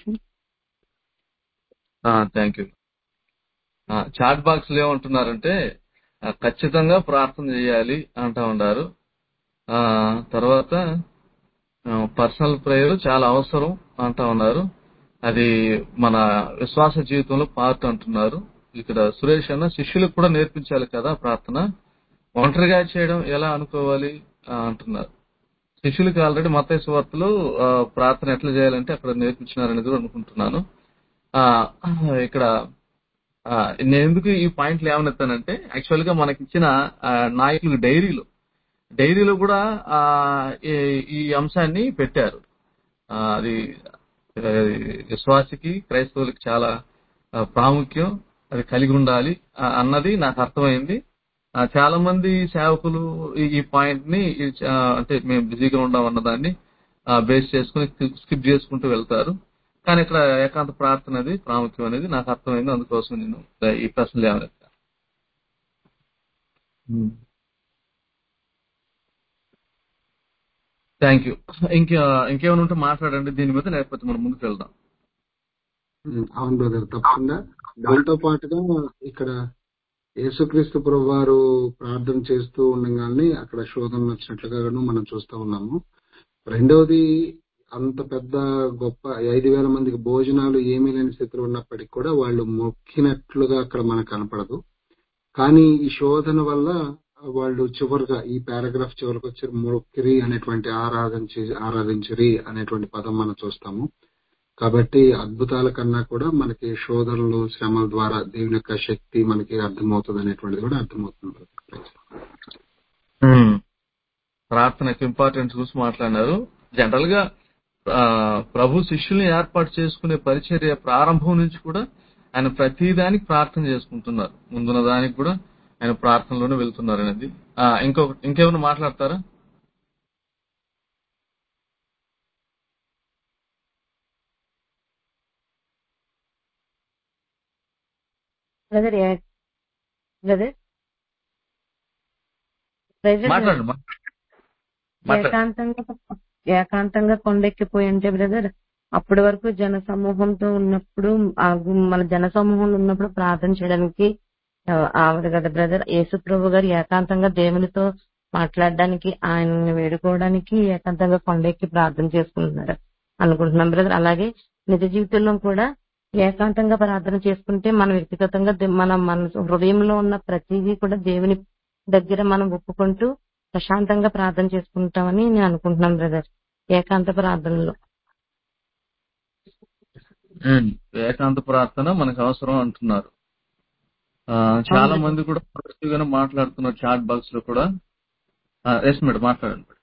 sir thank you chat box లో ఏమంటున్నారంటే ఆ, ఖచ్చితంగా ప్రార్థన చేయాలి అంటా ఉన్నారు ఆ, తర్వాత పర్సనల్ ప్రేయర్ చాలా అవసరం అంటా ఉన్నారు అది మన విశ్వాస జీవితంలో పార్ట్ అంటున్నారు ఇక్కడ సురేష్ అన్న శిష్యులకు కూడా నేర్పించాలి కదా ప్రార్థన ఒంటరిగా చేయడం ఎలా అనుకోవాలి ఆ, అంటున్నారు శిష్యులకి ఆల్రెడీ మత సువార్తలు ప్రార్థన ఎట్లా చేయాలంటే అక్కడ నేర్పించినారని కూడా అనుకుంటున్నాను ఆ, ఇక్కడ ఆ, నేను ఎందుకు ఈ పాయింట్లు ఏమనెత్తానంటే యాక్చువల్ గా మనకి ఇచ్చిన ఆ, నాయకులకు డైరీలో డైరీలో కూడా ఆ, ఈ- ఈ అంశాన్ని పెట్టారు ఆ, అది ఆ, విశ్వాసికి క్రైస్తవులకి చాలా ఆ, ప్రాముఖ్యం అది కలిగి ఉండాలి ఆ, అన్నది నాకు అర్థమైంది ఆ, చాలా మంది సేవకులు ఈ- ఈ పాయింట్ ని ఈ చ- అంటే మేము బిజీగా ఉండాం అన్నదాన్ని బేస్ చేసుకుని స్కిప్ చేసుకుంటూ వెళ్తారు కానీ ఇక్కడ ఏకాంత ప్రార్థన అనేది ప్రాముఖ్యం అనేది నాకు అర్థమైంది అందుకోసం నేను ఈ ప్రశ్నలు ఏమైనా థ్యాంక్ యూ ఇంకా ఇంకేమైనా ఉంటే మాట్లాడండి దీని మీద లేకపోతే మనం ముందుకు వెళ్దాం ఉమ్, అవును బ్రదర్ తప్పకుండా దాంతో పాటుగా ఇక్కడ యేసుక్రీస్తు ప్రభు వారు ప్రార్థన చేస్తూ ఉండగానే అక్కడ శోధనలు వచ్చినట్లుగాను మనం చూస్తూ ఉన్నాము రెండవది అంత పెద్ద గొప్ప ఐదు వేల మందికి భోజనాలు ఏమీ లేని స్థితిలో ఉన్నప్పటికీ కూడా వాళ్ళు మొక్కినట్లుగా అక్కడ మనకు కనపడదు కానీ ఈ శోధన వల్ల వాళ్ళు చివరిగా ఈ పారాగ్రాఫ్ చివరికి వచ్చి మొక్కిరి అనేటువంటి ఆరాధించి ఆరాధించిరి అనేటువంటి పదం మనం చూస్తాము కాబట్టి అద్భుతాల కన్నా కూడా మనకి శోధనలు శ్రమల ద్వారా దేవుని యొక్క శక్తి మనకి అర్థమవుతుంది అనేటువంటిది కూడా అర్థమవుతుంది ఉమ్. ప్రార్థనకు ఇంపార్టెన్స్ గురించి మాట్లాడినారు జనరల్ గా ఆ, ప్రభు శిష్యుల్ని ఏర్పాటు చేసుకునే పరిచర్య ప్రారంభం నుంచి కూడా ఆయన ప్రతిదానికి ప్రార్థన చేసుకుంటున్నారు ముందున్న దానికి కూడా ఆయన ప్రార్థనలోనే వెళ్తున్నారు అనేది ఆ, ఇంకొక ఇంకేమైనా మాట్లాడతారా బ్రదర్ బ్రదర్ బ్రదర్ మాట్లాడండి మా- మాట్లాడండి ఏకాంతంగా ఏకాంతంగా కొండెక్కిపోయి అంటే బ్రదర్ అప్పటి వరకు జన సమూహంతో ఉన్నప్పుడు ఆ మన జన సమూహంలో ఉన్నప్పుడు ప్రార్థన చేయడానికి ఆ, ఆవిడ కదా బ్రదర్ యేసు ప్రభు గారు ఏకాంతంగా దేవునితో మాట్లాడడానికి ఆయన్ని వేడుకోవడానికి ఏకాంతంగా కొండెక్కి ప్రార్థన చేసుకుంటున్నారు అనుకుంటున్నాం బ్రదర్ అలాగే నిజ జీవితంలో కూడా ఏకాంతంగా ప్రార్థన చేసుకుంటే మన వ్యక్తిగతంగా దే- మన మన హృదయంలో ఉన్న ప్రతిదీ కూడా దేవుని దగ్గర మనం ఒప్పుకుంటూ ప్రశాంతంగా ప్రార్థన చేసుకుంటామని నేను అనుకుంటున్నాను బ్రదర్ ఏకాంత ప్రార్థనలో ఉమ్. ఏకాంత ప్రార్థన మనకు అవసరం అంటున్నారు ఆ, చాలా అవును. మంది కూడా పాజిటివ్ గానే మాట్లాడుతున్నారు చాట్ బాక్స్ లో కూడా ఎస్ మేడం మాట్లాడండి మేడం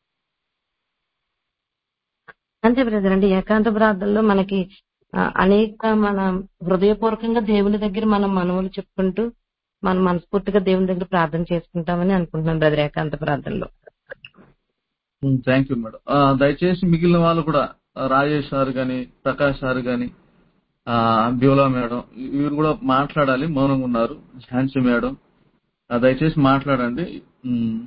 అంతే బ్రదర్ అంటే ఏకాంత ప్రార్థనలో మనకి ఆ, అనేక మన హృదయపూర్వకంగా దేవుని దగ్గర మనం మనవులు చెప్పుకుంటూ మనం మనస్ఫూర్తిగా దేవుని దగ్గర ప్రార్థన చేసుకుంటామని అనుకుంటున్నాం బ్రదర్ ఏకాంత ప్రార్థనలో థ్యాంక్ యూ మేడం ఆ, దయచేసి మిగిలిన వాళ్ళు కూడా ఆ, రాజేష్ సార్ గాని ప్రకాష్ సార్ గాని ఆ, బ్యూలా మేడం వీరు కూడా మాట్లాడాలి మౌనంగా ఉన్నారు ఝాన్సీ మేడం ఆ, దయచేసి మాట్లాడండి ఉమ్.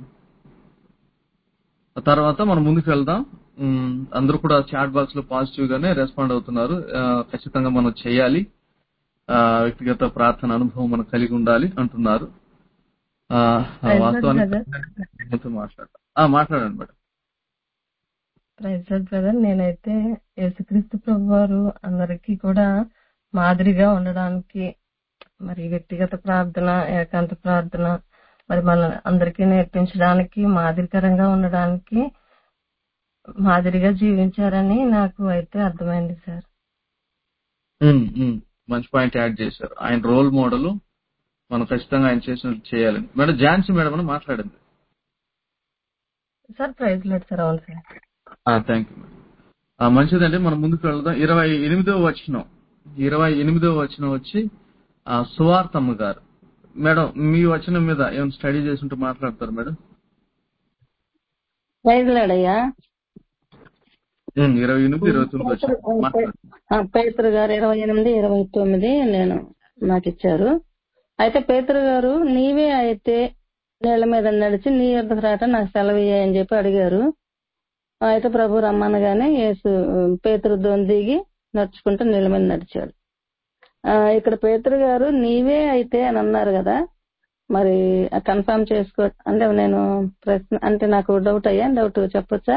ఆ తర్వాత మనం ముందుకు వెళ్దాం ఉమ్, అందరూ కూడా చాట్ బాక్స్ లో పాజిటివ్ గానే రెస్పాండ్ అవుతున్నారు ఆ, ఖచ్చితంగా మనం చేయాలి ఆ, వ్యక్తిగత ప్రార్థన అనుభవం మనం కలిగి ఉండాలి అంటున్నారు ఆ, ఆ, Praise God, వాస్తవానికి brother. మీతో మాట్లాడతాం ఆ, మాట్లాడండి మేడం ప్రైజ్ బ్రదర్ నేనైతే యేసుక్రీస్తు ప్రభు వారు అందరికీ కూడా మాదిరిగా ఉండడానికి మరి వ్యక్తిగత ప్రార్థన ఏకాంత ప్రార్థన మరి మన అందరికీ నేర్పించడానికి మాదిరికరంగా ఉండడానికి మాదిరిగా జీవించారని నాకు అయితే అర్థమైంది సార్ ఉమ్, ఉమ్. మంచి పాయింట్ యాడ్ చేశారు ఆయన రోల్ మోడల్ మనం ఖచ్చితంగా ఆయన చేసినట్టు చేయాలని మేడం ఝాన్సీ మేడం అని మాట్లాడింది సార్ ప్రైజ్ లేదు సార్ అవును సార్ థ్యాంక్ యూ మేడం మంచిదండి మనం ముందుకు వెళ్దాం ఇరవై ఎనిమిదో వచనం ఇరవై ఎనిమిదో వచనం వచ్చి ఆ, సువార్తమ్మ గారు మేడం మీ వచనం మీద ఏమైనా స్టడీ చేస్తుంటే మాట్లాడతారు మేడం ప్రైజ్లాడయ్యా ఉమ్, ఇరవై ఎనిమిది ఇరవై తొమ్మిది వచ్చిన మాట్లాడండి పేతురు గారు ఇరవై ఎనిమిది ఇరవై తొమ్మిది నేను నాకు ఇచ్చారు అయితే పేతురు గారు నీవే అయితే నీళ్ల మీద నడిచి నీ యొద్దకు రాట నాకు సెలవు ఇయ్యి అని చెప్పి అడిగారు అయితే ప్రభు రమ్మనగానే యేసు పేతురు దోని దిగి నడుచుకుంటూ నీళ్ళ మీద నడిచాడు ఆ, ఇక్కడ పేతురు గారు నీవే అయితే అని అన్నారు కదా మరి కన్ఫర్మ్ చేసుకో అంటే నేను ప్రశ్న అంటే నాకు డౌట్ అయ్యా డౌట్ చెప్పొచ్చా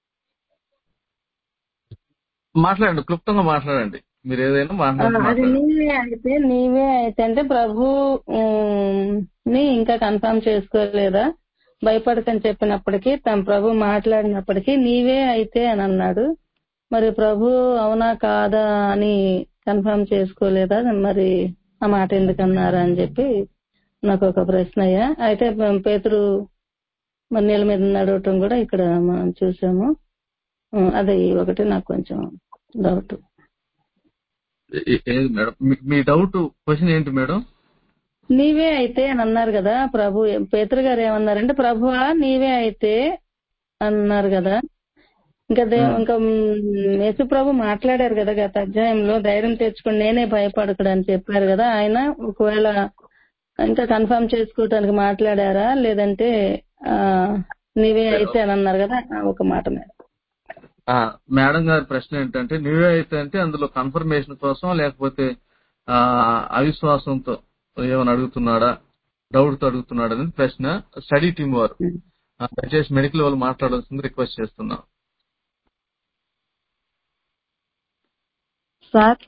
మాట్లాడండి క్లుప్తంగా మాట్లాడండి మీరు ఏదైనా ఆ, మాట్లాడి అది మాట్లాడండి నీవే అయితే నీవే అయితే అంటే ప్రభు ఉమ్, ని ఇంకా కన్ఫర్మ్ చేసుకోలేదా భయపడకని చెప్పినప్పటికీ తన ప్రభు మాట్లాడినప్పటికీ నీవే అయితే అని అన్నాడు మరి ప్రభు అవునా కాదా అని కన్ఫర్మ్ చేసుకోలేదా మరి ఆ మాట ఎందుకు అన్నారు అని చెప్పి నాకు ఒక ప్రశ్న అయ్యా అయితే పేతురు మరి నీళ్ళ మీద నడవటం కూడా ఇక్కడ మనం చూసాము ఉమ్, అది ఒకటి నాకు కొంచెం డౌట్ ఏ- ఏది మేడం మీ- మీ డౌట్ క్వశ్చన్ ఏంటి మేడం నీవే అయితే అని అన్నారు కదా ప్రభు పేతురు గారు ఏమన్నారంటే ప్రభువా నీవే అయితే అన్నారు కదా ఇంకా దే- ఉమ్. ఇంకా మ్, యేసు ప్రభు మాట్లాడారు కదా గత అధ్యాయంలో ధైర్యం తెచ్చుకుని నేనే భయపడకడు అని చెప్పారు కదా ఆయన ఒకవేళ ఇంకా కన్ఫర్మ్ చేసుకోవటానికి మాట్లాడారా లేదంటే ఆ నీవే అయితే అని అన్నారు కదా ఆ ఒక మాట మీద ఆ, మేడం గారి ప్రశ్న ఏంటంటే నీవే అయితే అంటే అందులో కన్ఫర్మేషన్ కోసం లేకపోతే ఆ, అవిశ్వాసంతో ఏమైనా అడుగుతున్నాడా డౌట్ తో అడుగుతున్నాడా అనేది ప్రశ్న స్టడీ టీం వారు ఆ, దయచేసి మెడికల్ వాళ్ళు మాట్లాడాల్సింది రిక్వెస్ట్ చేస్తున్నాం సార్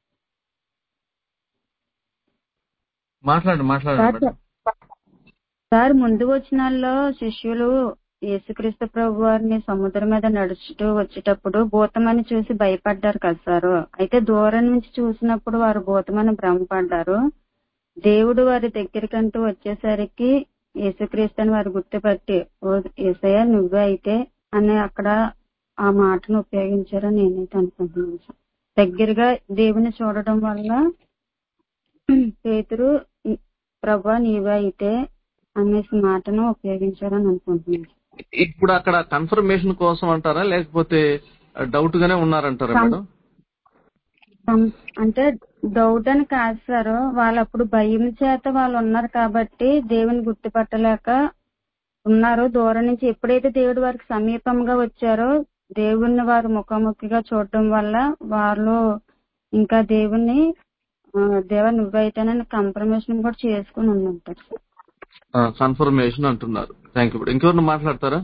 మాట్లాడండి మాట్లాడండి సార్ మేడం సార్ ముందు వచనాల్లో శిష్యులు యేసుక్రీస్తు ప్రభు వారిని సముద్రం మీద నడుచుతూ వచ్చేటప్పుడు భూతమని చూసి భయపడ్డారు కదా సార్ అయితే దూరం నుంచి చూసినప్పుడు వారు భూతమని భ్రమపడ్డారు దేవుడు వారి దగ్గరికంటూ వచ్చేసరికి యేసుక్రీస్తు అని వారు గుర్తుపట్టి ఓ ఏసయ్య నువ్వే అయితే అని అక్కడ ఆ మాటను ఉపయోగించారని నేనైతే అనుకుంటున్నాను సార్ దగ్గరగా దేవుని చూడడం వల్ల పేతురు ప్రభా నీవే అయితే అనేసి మాటను ఉపయోగించారని అనుకుంటున్నాను ఇప్పుడు అక్కడ కన్ఫర్మేషన్ కోసం అంటారా లేకపోతే డౌట్ గానే ఉన్నారంటారా కన్- మేడం కం- అంటే డౌట్ అని కాదు సార్ వాళ్ళు అప్పుడు భయం చేత వాళ్ళు ఉన్నారు కాబట్టి దేవుని గుర్తుపట్టలేక ఉన్నారు దూరం నుంచి ఎప్పుడైతే దేవుడు వారికి సమీపంగా వచ్చారో దేవుణ్ణి వారు ముఖాముఖిగా చూడటం వల్ల వాళ్ళు ఇంకా దేవుణ్ణి ఆ, దేవ నువ్వైతేనని కన్ఫర్మేషన్ కూడా చేసుకుని ఉన్నట్టు కన్ఫర్మేషన్ అంటున్నారు థ్యాంక్ యూ ఇంకెవరిని మాట్లాడతారా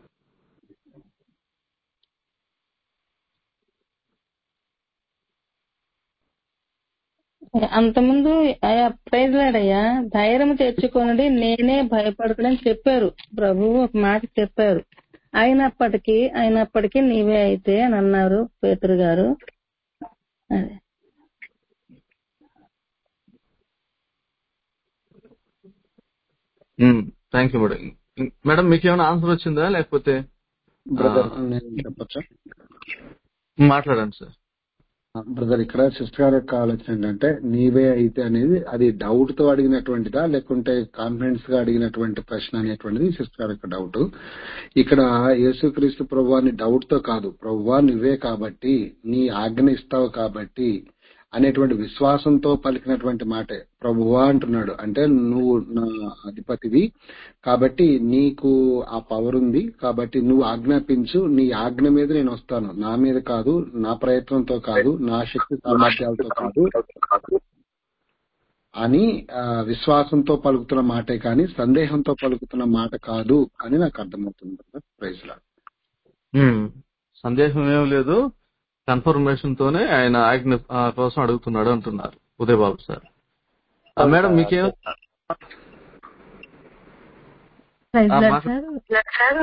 అంతకుముందు అయ్యా ప్రైజ్ లాడయ్యా ధైర్యం తెచ్చుకొనుడి నేనే భయపడకడని చెప్పారు ప్రభు ఒక మాట చెప్పారు అయినప్పటికీ అయినప్పటికీ నీవే అయితే అని అన్నారు పేతురు గారు అదే థ్యాంక్ యూ మేడం మేడం మీకు ఏమైనా ఆన్సర్ వచ్చిందా లేకపోతే బ్రదర్ నేను చెప్పచ్చా మాట్లాడండి సార్ బ్రదర్ ఇక్కడ సిస్టర్ గారి యొక్క ఆలోచన ఏంటంటే నీవే అయితే అనేది అది డౌట్ తో అడిగినటువంటిదా లేకుంటే కాన్ఫిడెన్స్ గా అడిగినటువంటి ప్రశ్న అనేటువంటిది సిస్టర్ గారి యొక్క డౌట్ ఇక్కడ యేసుక్రీస్తు ప్రభువాని డౌట్ తో కాదు ప్రభువా నువ్వే కాబట్టి నీ ఆజ్ఞ ఇస్తావు కాబట్టి అనేటువంటి విశ్వాసంతో పలికినటువంటి మాటే ప్రభువా అంటున్నాడు అంటే నువ్వు నా అధిపతివి కాబట్టి నీకు ఆ పవర్ ఉంది కాబట్టి నువ్వు ఆజ్ఞాపించు నీ ఆజ్ఞ మీద నేను వస్తాను నా మీద కాదు నా ప్రయత్నంతో కాదు నా శక్తి సామర్థ్యాలతో కాదు అని ఆ, విశ్వాసంతో పలుకుతున్న మాటే కానీ సందేహంతో పలుకుతున్న మాట కాదు అని నాకు అర్థమవుతుంది ప్రైజ్ లా మ్మ్. సందేహం ఏం లేదు కన్ఫర్మేషన్ తోనే ఆయన ఆజ్ఞ ఆ, కోసం అడుగుతున్నాడు అంటున్నారు ఉదయ్ బాబు సార్ ఆ, మేడం మీకేం ప్రైజ్ ఆ, లార్డ్ మాట్లా- సార్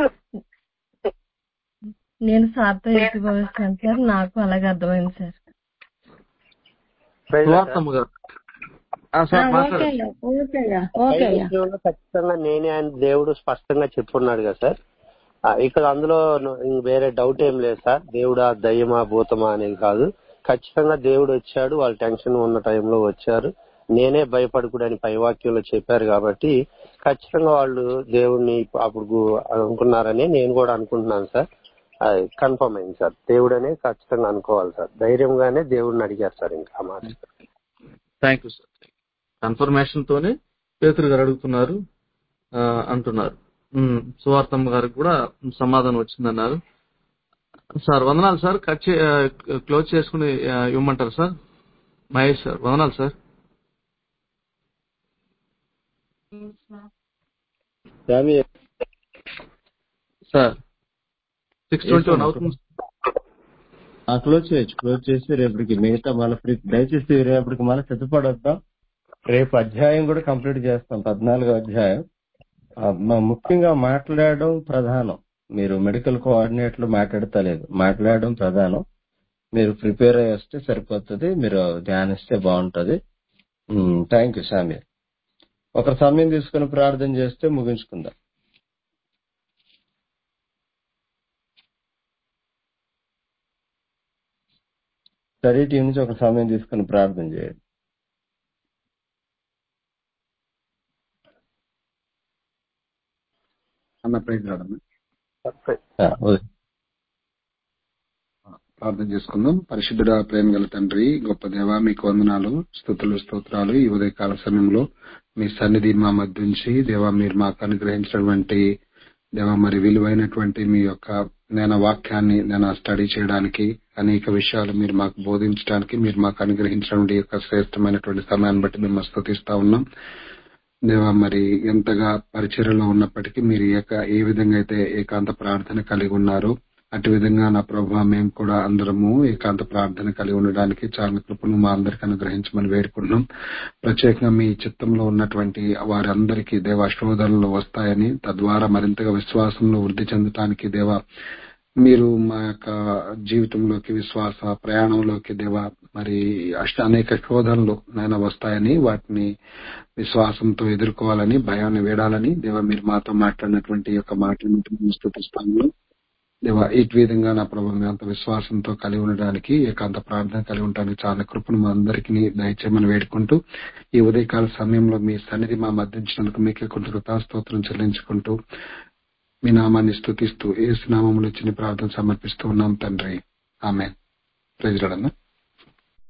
నేను సార్తో ఏకీభవిస్తాను సార్ నాకు అలాగే అర్థమైంది సార్ సువార్తమ్మ గారు ఆ, ఆ, సార్ ఓకే మాట్లాడండి అయ్యా ఓకే అయ్యా ఓకే అయ్యా బైబిల్లో ఖచ్చితంగా నేనే ఆయన దేవుడు స్పష్టంగా చెప్పున్నాడు కదా సార్ ఆ, ఇక్కడ అందులో ను- ఇంక వేరే డౌట్ ఏం లేదు సార్ దేవుడా దయ్యమా భూతమా అనేది కాదు ఖచ్చితంగా దేవుడు వచ్చాడు వాళ్ళు టెన్షన్ ఉన్న టైంలో వచ్చారు నేనే భయపడకూడని పైవాక్యంలో చెప్పారు కాబట్టి ఖచ్చితంగా వాళ్ళు దేవుడిని అప్పుడు గు- అనుకున్నారని నేను కూడా అనుకుంటున్నాను సార్ అది కన్ఫర్మ్ అయింది సార్ దేవుడనే ఖచ్చితంగా అనుకోవాలి సార్ ధైర్యంగానే దేవుడిని అడిగారు సార్ ఇంకా ఆ మాట థ్యాంక్ యూ సార్ కన్ఫర్మేషన్ తోనే పేతురు గారు అడుగుతున్నారు ఆ, అంటున్నారు మ్మ్. సువార్తమ్మ గారికి కూడా సమాధానం వచ్చిందన్నారు సార్ వందనాలు సార్ కట్ చే ఆ, క్లోజ్ చేసుకుని ఆ, ఇవ్వమంటారు సార్ మహేష్ సార్ వందనాలు sir sir six twenty one అవుతుంది ఆ క్లోజ్ చేయొచ్చు క్లోజ్ చేసి రేపటికి మిగతా మళ్ళీ ఫ్రీ దయచేసి రేపటికి మళ్ళీ సిద్ధపడొద్దాం రేపు అధ్యాయం కూడా కంప్లీట్ చేస్తాం పద్నాలుగో అధ్యాయం ఆ, మ- ముఖ్యంగా మాట్లాడడం ప్రధానం మీరు మెడికల్ కోఆర్డినేటర్ మాట్లాడతలేదు మాట్లాడడం ప్రధానం మీరు ప్రిపేర్ అయ్యి వస్తే సరిపోతుంది మీరు ధ్యానిస్తే బాగుంటది థ్యాంక్ యూ సామ్య ఒక సమయం తీసుకుని ప్రార్థన చేస్తే ముగించుకుందాం స్టడీ టీం నుంచి ఒక సమయం తీసుకుని ప్రార్థన చేయండి అన్న ప్రైజ్ రాడన్న ఆ, ఉదయ్. ప్రార్థన చేసుకుందాం పరిశుద్ధుడ ప్రేమ గల తండ్రి గొప్ప దేవ మీకు వందనాలు స్థుతులు స్తోత్రాలు ఈ ఉదయకాల సమయంలో మీ సన్నిధి మా మధ్య ఉంచి దేవా మీరు మాకు అనుగ్రహించినటువంటి దేవా మరి విలువైనటువంటి మీ యొక్క నేను వాక్యాన్ని నేను స్టడీ చేయడానికి అనేక విషయాలు మీరు మాకు బోధించడానికి మీరు మాకు అనుగ్రహించినటువంటి ఈ యొక్క శ్రేష్టమైనటువంటి సమయాన్ని బట్టి మేము స్థుతిస్తా ఉన్నాం దేవా మరి ఎంతగా పరిచర్యలో ఉన్నప్పటికీ మీరు ఏక ఏ విధంగా అయితే ఏకాంత ప్రార్థన కలిగి ఉన్నారు అటు విధంగా నా ప్రభావ మేము కూడా అందరము ఏకాంత ప్రార్థన కలిగి ఉండడానికి చాలా కృపను మా అందరికి అనుగ్రహించమని వేడుకుంటున్నాం ప్రత్యేకంగా మీ చిత్తంలో ఉన్నటువంటి వారందరికీ దేవ శోధనలు వస్తాయని తద్వారా మరింతగా విశ్వాసంలో వృద్ధి చెందటానికి దేవ మీరు మా యొక్క జీవితంలోకి విశ్వాస ప్రయాణంలోకి దేవ మరి అష్ట అనేక శోధనలు నాయన వస్తాయని వాటిని విశ్వాసంతో ఎదుర్కోవాలని భయాన్ని వేడాలని దేవ మీరు మాతో మాట్లాడినటువంటి యొక్క మాటలను స్థుతిస్తాము దేవ ఇటు విధంగా నా ప్రభు మీ అంత విశ్వాసంతో కలిగి ఉండడానికి ఏకాంత ప్రార్థన కలిగి ఉండడానికి చాలా కృపను మా అందరికీ దయచేయమని వేడుకుంటూ ఈ ఉదయకాల సమయంలో మీ సన్నిధి మా మధ్యించినందుకు మీకే కొంత కృతాస్తోత్రం చెల్లించుకుంటూ మీ నామాన్ని స్థుతిస్తూ ఏ నామములు ఇచ్చిన ప్రార్థన సమర్పిస్తూ ఉన్నాం తండ్రి ఆమె ప్రజలడన్నా